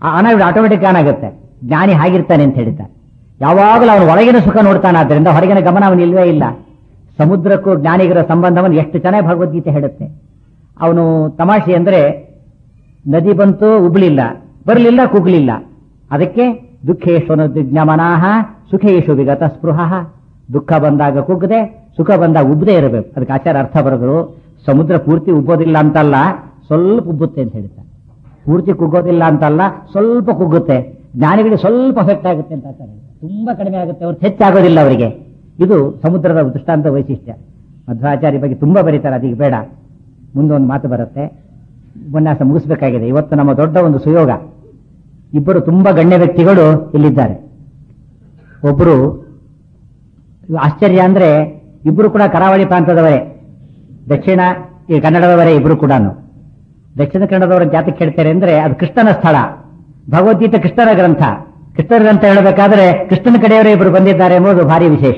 ಆ ಅನಾವಿಡ ಆಟೋಮೆಟಿಕ್ ಆನ್ ಆಗುತ್ತೆ ಜ್ಞಾನಿ ಹಾಗಿರ್ತಾನೆ ಅಂತ ಹೇಳ್ತಾರೆ ಯಾವಾಗಲೂ ಅವನು ಒಳಗಿನ ಸುಖ ನೋಡ್ತಾನಾದ್ರಿಂದ ಹೊರಗಿನ ಗಮನ ಅವನು ಇಲ್ವೇ ಇಲ್ಲ ಸಮುದ್ರಕ್ಕೂ ಜ್ಞಾನಿಗರ ಸಂಬಂಧವನ್ನು ಎಷ್ಟು ಚೆನ್ನಾಗಿ ಭಗವದ್ಗೀತೆ ಹೇಳುತ್ತೆ ಅವನು ತಮಾಷೆ ಅಂದ್ರೆ ನದಿ ಬಂತು ಉಬ್ಲಿಲ್ಲ ಬರಲಿಲ್ಲ ಕುಗ್ಲಿಲ್ಲ ಅದಕ್ಕೆ ದುಃಖೇಶ್ವನ ಜ್ಞಮನಾಹ ಸುಖೇಶು ವಿಗತ ಸ್ಪೃಹ ದುಃಖ ಬಂದಾಗ ಕುಗ್ಗದೆ ಸುಖ ಬಂದಾಗ ಉಬ್ಬದೇ ಇರಬೇಕು ಅದಕ್ಕೆ ಆಚಾರ ಅರ್ಥ ಬರೆದ್ರು ಸಮುದ್ರ ಪೂರ್ತಿ ಉಬ್ಬೋದಿಲ್ಲ ಅಂತಲ್ಲ ಸ್ವಲ್ಪ ಉಬ್ಬುತ್ತೆ ಅಂತ ಹೇಳ್ತಾರೆ ಪೂರ್ತಿ ಕುಗ್ಗೋದಿಲ್ಲ ಅಂತಲ್ಲ ಸ್ವಲ್ಪ ಕುಗ್ಗುತ್ತೆ ಜ್ಞಾನಿಗಳಿಗೆ ಸ್ವಲ್ಪ ಎಫೆಕ್ಟ್ ಆಗುತ್ತೆ ಅಂತ ಆಚಾರ ಹೇಳ್ತಾರೆ. ತುಂಬಾ ಕಡಿಮೆ ಆಗುತ್ತೆ ಅವ್ರು ಹೆಚ್ಚಾಗೋದಿಲ್ಲ ಅವರಿಗೆ ಇದು ಸಮುದ್ರದ ದೃಷ್ಟಾಂತ ವೈಶಿಷ್ಟ್ಯ ಮಧ್ವಾಚಾರ್ಯ ಬಗ್ಗೆ ತುಂಬಾ ಬರೀತಾರೆ ಅದೀಗ ಬೇಡ ಮುಂದೊಂದು ಮಾತು ಬರುತ್ತೆ ಉಪನ್ಯಾಸ ಮುಗಿಸ್ಬೇಕಾಗಿದೆ ಇವತ್ತು ನಮ್ಮ ದೊಡ್ಡ ಒಂದು ಸುಯೋಗ ಇಬ್ಬರು ತುಂಬಾ ಗಣ್ಯ ವ್ಯಕ್ತಿಗಳು ಇಲ್ಲಿದ್ದಾರೆ ಒಬ್ಬರು ಆಶ್ಚರ್ಯ ಅಂದ್ರೆ ಇಬ್ಬರು ಕೂಡ ಕರಾವಳಿ ಪ್ರಾಂತದವರೇ ದಕ್ಷಿಣ ಈ ಕನ್ನಡದವರೇ ಇಬ್ಬರು ಕೂಡ ದಕ್ಷಿಣ ಕನ್ನಡದವರ ಜಾತಕ್ಕೆ ಹೇಳ್ತಾರೆ ಅಂದ್ರೆ ಅದು ಕೃಷ್ಣನ ಸ್ಥಳ ಭಗವದ್ಗೀತೆ ಕೃಷ್ಣನ ಗ್ರಂಥ ಕೃಷ್ಣನ ಗ್ರಂಥ ಹೇಳಬೇಕಾದ್ರೆ ಕೃಷ್ಣನ ಕಡೆಯವರೇ ಇಬ್ಬರು ಬಂದಿದ್ದಾರೆ ಎಂಬುದು ಭಾರಿ ವಿಶೇಷ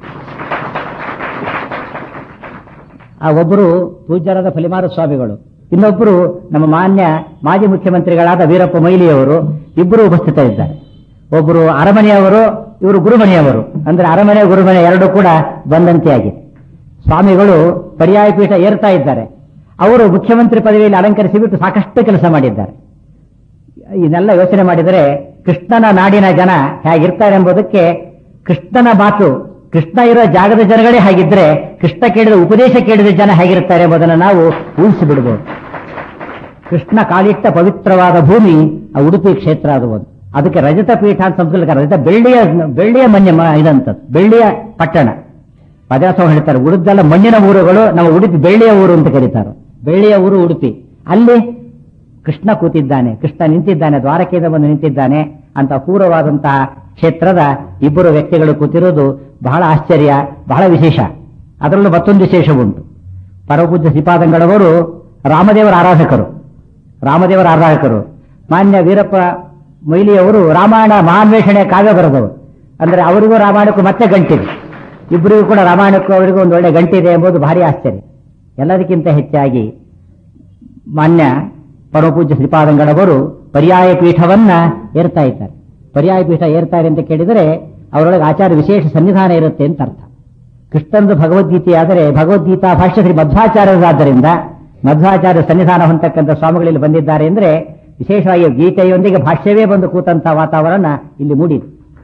ಆ ಒಬ್ಬರು ಪೂಜ್ಯರಾದ ಫಲಿಮಾರು ಸ್ವಾಮಿಗಳು ಇನ್ನೊಬ್ಬರು ನಮ್ಮ ಮಾನ್ಯ ಮಾಜಿ ಮುಖ್ಯಮಂತ್ರಿಗಳಾದ ವೀರಪ್ಪ ಮೊಯ್ಲಿಯವರು ಇಬ್ಬರು ಉಪಸ್ಥಿತರಿದ್ದಾರೆ ಒಬ್ಬರು ಅರಮನೆಯವರು ಇವರು ಗುರುಮನೆಯವರು ಅಂದ್ರೆ ಅರಮನೆ ಗುರುಮನೆ ಎರಡು ಕೂಡ ಬಂದಂತೆಯಾಗಿದೆ ಸ್ವಾಮಿಗಳು ಪರ್ಯಾಯ ಪೀಠ ಏರ್ತಾ ಇದ್ದಾರೆ ಅವರು ಮುಖ್ಯಮಂತ್ರಿ ಪದವಿಯಲ್ಲಿ ಅಲಂಕರಿಸಿ ಬಿಟ್ಟು ಸಾಕಷ್ಟು ಕೆಲಸ ಮಾಡಿದ್ದಾರೆ ಇದನ್ನೆಲ್ಲ ಯೋಚನೆ ಮಾಡಿದರೆ ಕೃಷ್ಣನ ನಾಡಿನ ಜನ ಹೇಗಿರ್ತಾರೆ ಎಂಬುದಕ್ಕೆ ಕೃಷ್ಣನ ಮಾತು ಕೃಷ್ಣ ಇರೋ ಜಾಗದ ಜನಗಳೇ ಹಾಗಿದ್ರೆ ಕೃಷ್ಣ ಕೇಳಿದ ಉಪದೇಶ ಕೇಳಿದ ಜನ ಹೇಗಿರ್ತಾರೆ ಎಂಬುದನ್ನು ನಾವು ಊಹಿಸಿ ಬಿಡಬಹುದು ಕೃಷ್ಣ ಕಾಲಿಟ್ಟ ಪವಿತ್ರವಾದ ಭೂಮಿ ಆ ಉಡುಪಿ ಕ್ಷೇತ್ರ ಅದು ಒಂದು ಅದಕ್ಕೆ ರಜತ ಪೀಠ ಅಂತ ಸಂಸ್ಕೃತ ರಜತ ಬೆಳ್ಳಿಯ ಬೆಳ್ಳಿಯ ಮನ್ಯ ಮ- ಇದಂತದ್ದು ಬೆಳ್ಳಿಯ ಪಟ್ಟಣ ಪದಾರ್ಥ ಹೇಳ್ತಾರೆ ಉಳಿದೆಲ್ಲ ಮಣ್ಣಿನ ಊರುಗಳು ನಮ್ಮ ಉಡುಪಿ ಬೆಳ್ಳಿಯ ಊರು ಅಂತ ಕರೀತಾರೆ ಬೆಳ್ಳಿಯ ಊರು ಉಡುಪಿ ಅಲ್ಲಿ ಕೃಷ್ಣ ಕೂತಿದ್ದಾನೆ ಕೃಷ್ಣ ನಿಂತಿದ್ದಾನೆ ದ್ವಾರಕೆಯಿಂದ ಬಂದು ನಿಂತಿದ್ದಾನೆ ಅಂತ ಅಪೂರ್ವವಾದಂತಹ ಕ್ಷೇತ್ರದ ಇಬ್ಬರು ವ್ಯಕ್ತಿಗಳು ಕೂತಿರೋದು ಬಹಳ ಆಶ್ಚರ್ಯ ಬಹಳ ವಿಶೇಷ ಅದರಲ್ಲೂ ಮತ್ತೊಂದು ವಿಶೇಷ ಉಂಟು ಪರಮಪೂಜ್ಯ ಶ್ರೀಪಾದಂಗಳವರು ರಾಮದೇವರ ಆರಾಧಕರು ರಾಮದೇವರ ಆರಾಧಕರು ಮಾನ್ಯ ವೀರಪ್ಪ ಮೊಯ್ಲಿಯವರು ರಾಮಾಯಣ ಮಹಾನ್ವೇಷಣೆ ಕಾವ್ಯ ಬರೆದವರು ಅಂದ್ರೆ ಅವರಿಗೂ ರಾಮಾಯಣಕ್ಕೂ ಮತ್ತೆ ಗಂಟಿದೆ ಇಬ್ಬರಿಗೂ ಕೂಡ ರಾಮಾಯಣಕ್ಕೂ ಅವರಿಗೂ ಒಂದು ಒಳ್ಳೆ ಗಂಟಿದೆ ಎಂಬುದು ಭಾರಿ ಆಶ್ಚರ್ಯ ಎಲ್ಲದಕ್ಕಿಂತ ಹೆಚ್ಚಾಗಿ ಮಾನ್ಯ ಪರಮಪೂಜ್ಯ ಶ್ರೀಪಾದಂಗಳವರು ಪರ್ಯಾಯ ಪೀಠವನ್ನ ಏರ್ತಾ ಇದ್ದಾರೆ ಪರ್ಯಾಯ ಪೀಠ ಏರ್ತಾರೆ ಅಂತ ಕೇಳಿದರೆ ಅವರೊಳಗೆ ಆಚಾರ ವಿಶೇಷ ಸನ್ನಿಧಾನ ಇರುತ್ತೆ ಅಂತ ಅರ್ಥ ಕೃಷ್ಣಂದು ಭಗವದ್ಗೀತೆ ಆದರೆ ಭಗವದ್ಗೀತಾ ಭಾಷ್ಯ ಶ್ರೀ ಮಧ್ವಾಚಾರ್ಯರಾದ್ದರಿಂದ ಮಧ್ವಾಚಾರ್ಯ ಸನ್ನಿಧಾನ ಹೊಂದತಕ್ಕಂಥ ಸ್ವಾಮಿಗಳಲ್ಲಿ ಬಂದಿದ್ದಾರೆ ಅಂದ್ರೆ ವಿಶೇಷವಾಗಿ ಗೀತೆಯೊಂದಿಗೆ ಭಾಷ್ಯವೇ ಬಂದು ಕೂತಂತ ವಾತಾವರಣ ಇಲ್ಲಿ ಮೂಡಿದೆ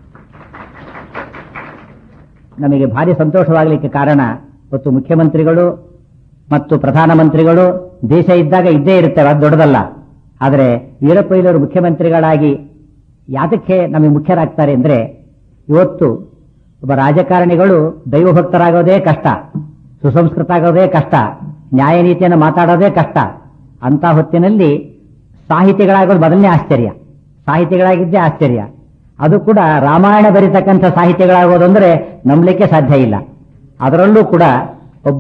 ನಮಗೆ ಭಾರಿ ಸಂತೋಷವಾಗಲಿಕ್ಕೆ ಕಾರಣ ಇವತ್ತು ಮುಖ್ಯಮಂತ್ರಿಗಳು ಮತ್ತು ಪ್ರಧಾನಮಂತ್ರಿಗಳು ದೇಶ ಇದ್ದಾಗ ಇದ್ದೇ ಇರುತ್ತವೆ ಅದು ದೊಡ್ಡದಲ್ಲ ಆದರೆ ವೀರಪ್ಪಯ್ಯನವರು ಮುಖ್ಯಮಂತ್ರಿಗಳಾಗಿ ಯಾತಕ್ಕೆ ನಮಗೆ ಮುಖ್ಯರಾಗ್ತಾರೆ ಅಂದ್ರೆ ಇವತ್ತು ಒಬ್ಬ ರಾಜಕಾರಣಿಗಳು ದೈವಭಕ್ತರಾಗೋದೇ ಕಷ್ಟ ಸುಸಂಸ್ಕೃತ ಆಗೋದೇ ಕಷ್ಟ ನ್ಯಾಯ ನೀತಿಯನ್ನು ಮಾತಾಡೋದೇ ಕಷ್ಟ ಅಂತ ಹೊತ್ತಿನಲ್ಲಿ ಸಾಹಿತಿಗಳಾಗೋದು ಮೊದಲನೇ ಆಶ್ಚರ್ಯ ಸಾಹಿತಿಗಳಾಗಿದ್ದೇ ಆಶ್ಚರ್ಯ ಅದು ಕೂಡ ರಾಮಾಯಣ ಬರೀತಕ್ಕಂಥ ಸಾಹಿತ್ಯಗಳಾಗೋದು ಅಂದ್ರೆ ನಂಬಲಿಕ್ಕೆ ಸಾಧ್ಯ ಇಲ್ಲ ಅದರಲ್ಲೂ ಕೂಡ ಒಬ್ಬ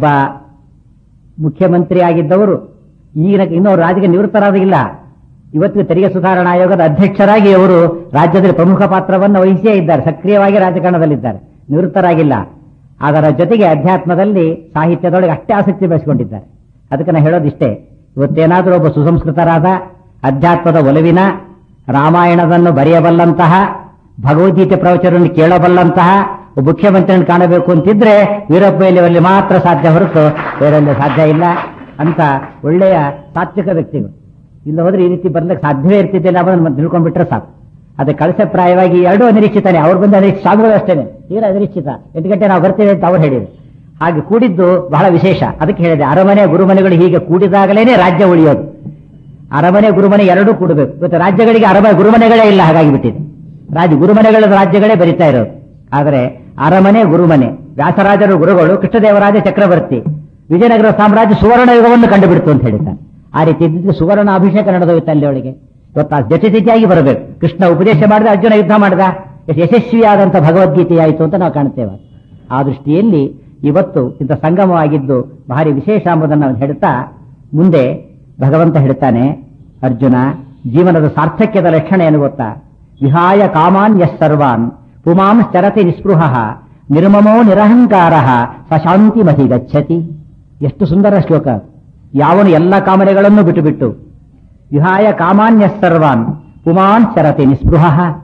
ಮುಖ್ಯಮಂತ್ರಿ ಆಗಿದ್ದವರು ಈಗಿನ ಇನ್ನೂ ಅವ್ರು ರಾಜಕೀಯ ನಿವೃತ್ತರಾಗಿಲ್ಲ ಇವತ್ತಿಗೆ ತೆರಿಗೆ ಸುಧಾರಣಾ ಆಯೋಗದ ಅಧ್ಯಕ್ಷರಾಗಿ ಅವರು ರಾಜ್ಯದಲ್ಲಿ ಪ್ರಮುಖ ಪಾತ್ರವನ್ನು ವಹಿಸಿಯೇ ಇದ್ದಾರೆ ಸಕ್ರಿಯವಾಗಿ ರಾಜಕಾರಣದಲ್ಲಿದ್ದಾರೆ ನಿವೃತ್ತರಾಗಿಲ್ಲ ಅದರ ಜೊತೆಗೆ ಅಧ್ಯಾತ್ಮದಲ್ಲಿ ಸಾಹಿತ್ಯದೊಳಗೆ ಅಷ್ಟೇ ಆಸಕ್ತಿ ಬೆಳೆಸಿಕೊಂಡಿದ್ದಾರೆ ಅದಕ್ಕೆ ನಾನು ಹೇಳೋದಿಷ್ಟೇ ಇವತ್ತೇನಾದರೂ ಒಬ್ಬ ಸುಸಂಸ್ಕೃತರಾದ ಅಧ್ಯಾತ್ಮದ ಒಲವಿನ ರಾಮಾಯಣವನ್ನು ಬರೆಯಬಲ್ಲಂತಹ ಭಗವದ್ಗೀತೆ ಪ್ರವಚನವನ್ನು ಕೇಳಬಲ್ಲಂತಹ ಒಬ್ಬ ಮುಖ್ಯಮಂತ್ರಿಯನ್ನು ಕಾಣಬೇಕು ಅಂತಿದ್ರೆ ವೀರಪ್ಪಯ್ಯಲ್ಲಿ ಮಾತ್ರ ಸಾಧ್ಯ ಹೊರತು ಬೇರೆಲ್ಲಿ ಸಾಧ್ಯ ಇಲ್ಲ ಅಂತ ಒಳ್ಳೆಯ ತಾತ್ವಿಕ ವ್ಯಕ್ತಿಗಳು ಇಲ್ಲ ಹೋದ್ರೆ ಈ ರೀತಿ ಬರ್ಲಿಕ್ಕೆ ಸಾಧ್ಯವೇ ಇರ್ತಿದ್ದಿಲ್ಲ ಅನ್ನೋದನ್ನ ತಿಳ್ಕೊಂಡ್ಬಿಟ್ರೆ ಸಾಕು ಅದಕ್ಕೆ ಕಳಸಪ್ರಾಯವಾಗಿ ಎರಡೂ ಅನಿರೀಕ್ಷಿತಾನೆ ಅವ್ರು ಬಂದ ಅನಿರೀಕ್ಷ ಸ್ವಾಮಿಗಳು ಅಷ್ಟೇನೆ ತೀರಾ ಅನಿರೀಕ್ಷಿತ ಎಂಟು ಗಂಟೆ ನಾವು ಬರ್ತೀವಿ ಅಂತ ಅವ್ರು ಹೇಳಿದ್ರು ಹಾಗೆ ಕೂಡಿದ್ದು ಬಹಳ ವಿಶೇಷ ಅದಕ್ಕೆ ಹೇಳಿದೆ ಅರಮನೆ ಗುರುಮನೆಗಳು ಹೀಗೆ ಕೂಡಿದಾಗಲೇನೆ ರಾಜ್ಯ ಉಳಿಯೋದು ಅರಮನೆ ಗುರುಮನೆ ಎರಡೂ ಕೂಡಬೇಕು ಇವತ್ತು ರಾಜ್ಯಗಳಿಗೆ ಅರಮನೆ ಗುರುಮನೆಗಳೇ ಇಲ್ಲ ಹಾಗಾಗಿ ಬಿಟ್ಟಿದೆ ರಾಜ್ಯ ಗುರುಮನೆಗಳ ರಾಜ್ಯಗಳೇ ಬರಿತಾ ಇರೋದು ಆದರೆ ಅರಮನೆ ಗುರುಮನೆ ವ್ಯಾಸರಾಜರು ಗುರುಗಳು ಕೃಷ್ಣದೇವರಾಜ ಚಕ್ರವರ್ತಿ ವಿಜಯನಗರ ಸಾಮ್ರಾಜ್ಯ ಸುವರ್ಣ ಯುಗವನ್ನು ಕಂಡುಬಿಡ್ತು ಅಂತ ಹೇಳಿದ್ದಾರೆ ಆ ರೀತಿ ಇದ್ದಿದ್ದು ಸುವರ್ಣ ಅಭಿಷೇಕ ನಡೆದೋಯ್ತು ಅಲ್ಲಿ ಅವಳಿಗೆ ಇವತ್ತು ಆ ಜೊತೆ ಬರಬೇಕು ಕೃಷ್ಣ ಉಪದೇಶ ಮಾಡಿದ ಅರ್ಜುನ ಯುದ್ಧ ಮಾಡಿದ ಎಷ್ಟು ಯಶಸ್ವಿಯಾದಂಥ ಭಗವದ್ಗೀತೆಯಾಯಿತು ಅಂತ ನಾವು ಕಾಣ್ತೇವೆ ಆ ದೃಷ್ಟಿಯಲ್ಲಿ ಇವತ್ತು ಇಂಥ ಸಂಗಮವಾಗಿದ್ದು ಭಾರಿ ವಿಶೇಷ ಎಂಬುದನ್ನು ನಾವು ಹೇಳ್ತಾ ಮುಂದೆ ಭಗವಂತ ಹೇಳ್ತಾನೆ ಅರ್ಜುನ ಜೀವನದ ಸಾರ್ಥಕ್ಯದ ಲಕ್ಷಣ ಏನು ಗೊತ್ತಾ ವಿಹಾಯ ಕಾಮಾನ್ ಯಸ್ ಸರ್ವಾನ್ ಪುಮಾಂ ಚರತಿ ನಿಸ್ಪೃಹ ನಿರ್ಮಮೋ ನಿರಹಂಕಾರ ಸಶಾಂತಿ ಮಹಿ ಗಚ್ಚತಿ ಎಷ್ಟು ಸುಂದರ ಶ್ಲೋಕ ಯಾವನು ಎಲ್ಲ ಕಾಮನೆಗಳನ್ನು ಬಿಟ್ಟು ಬಿಟ್ಟು ವಿಹಾಯ ಕಾಮಾನ್ಯ ಸರ್ವಾನ್ ಪುಮಾನ್ ಚರತಿ ನಿಸ್ಪೃಹ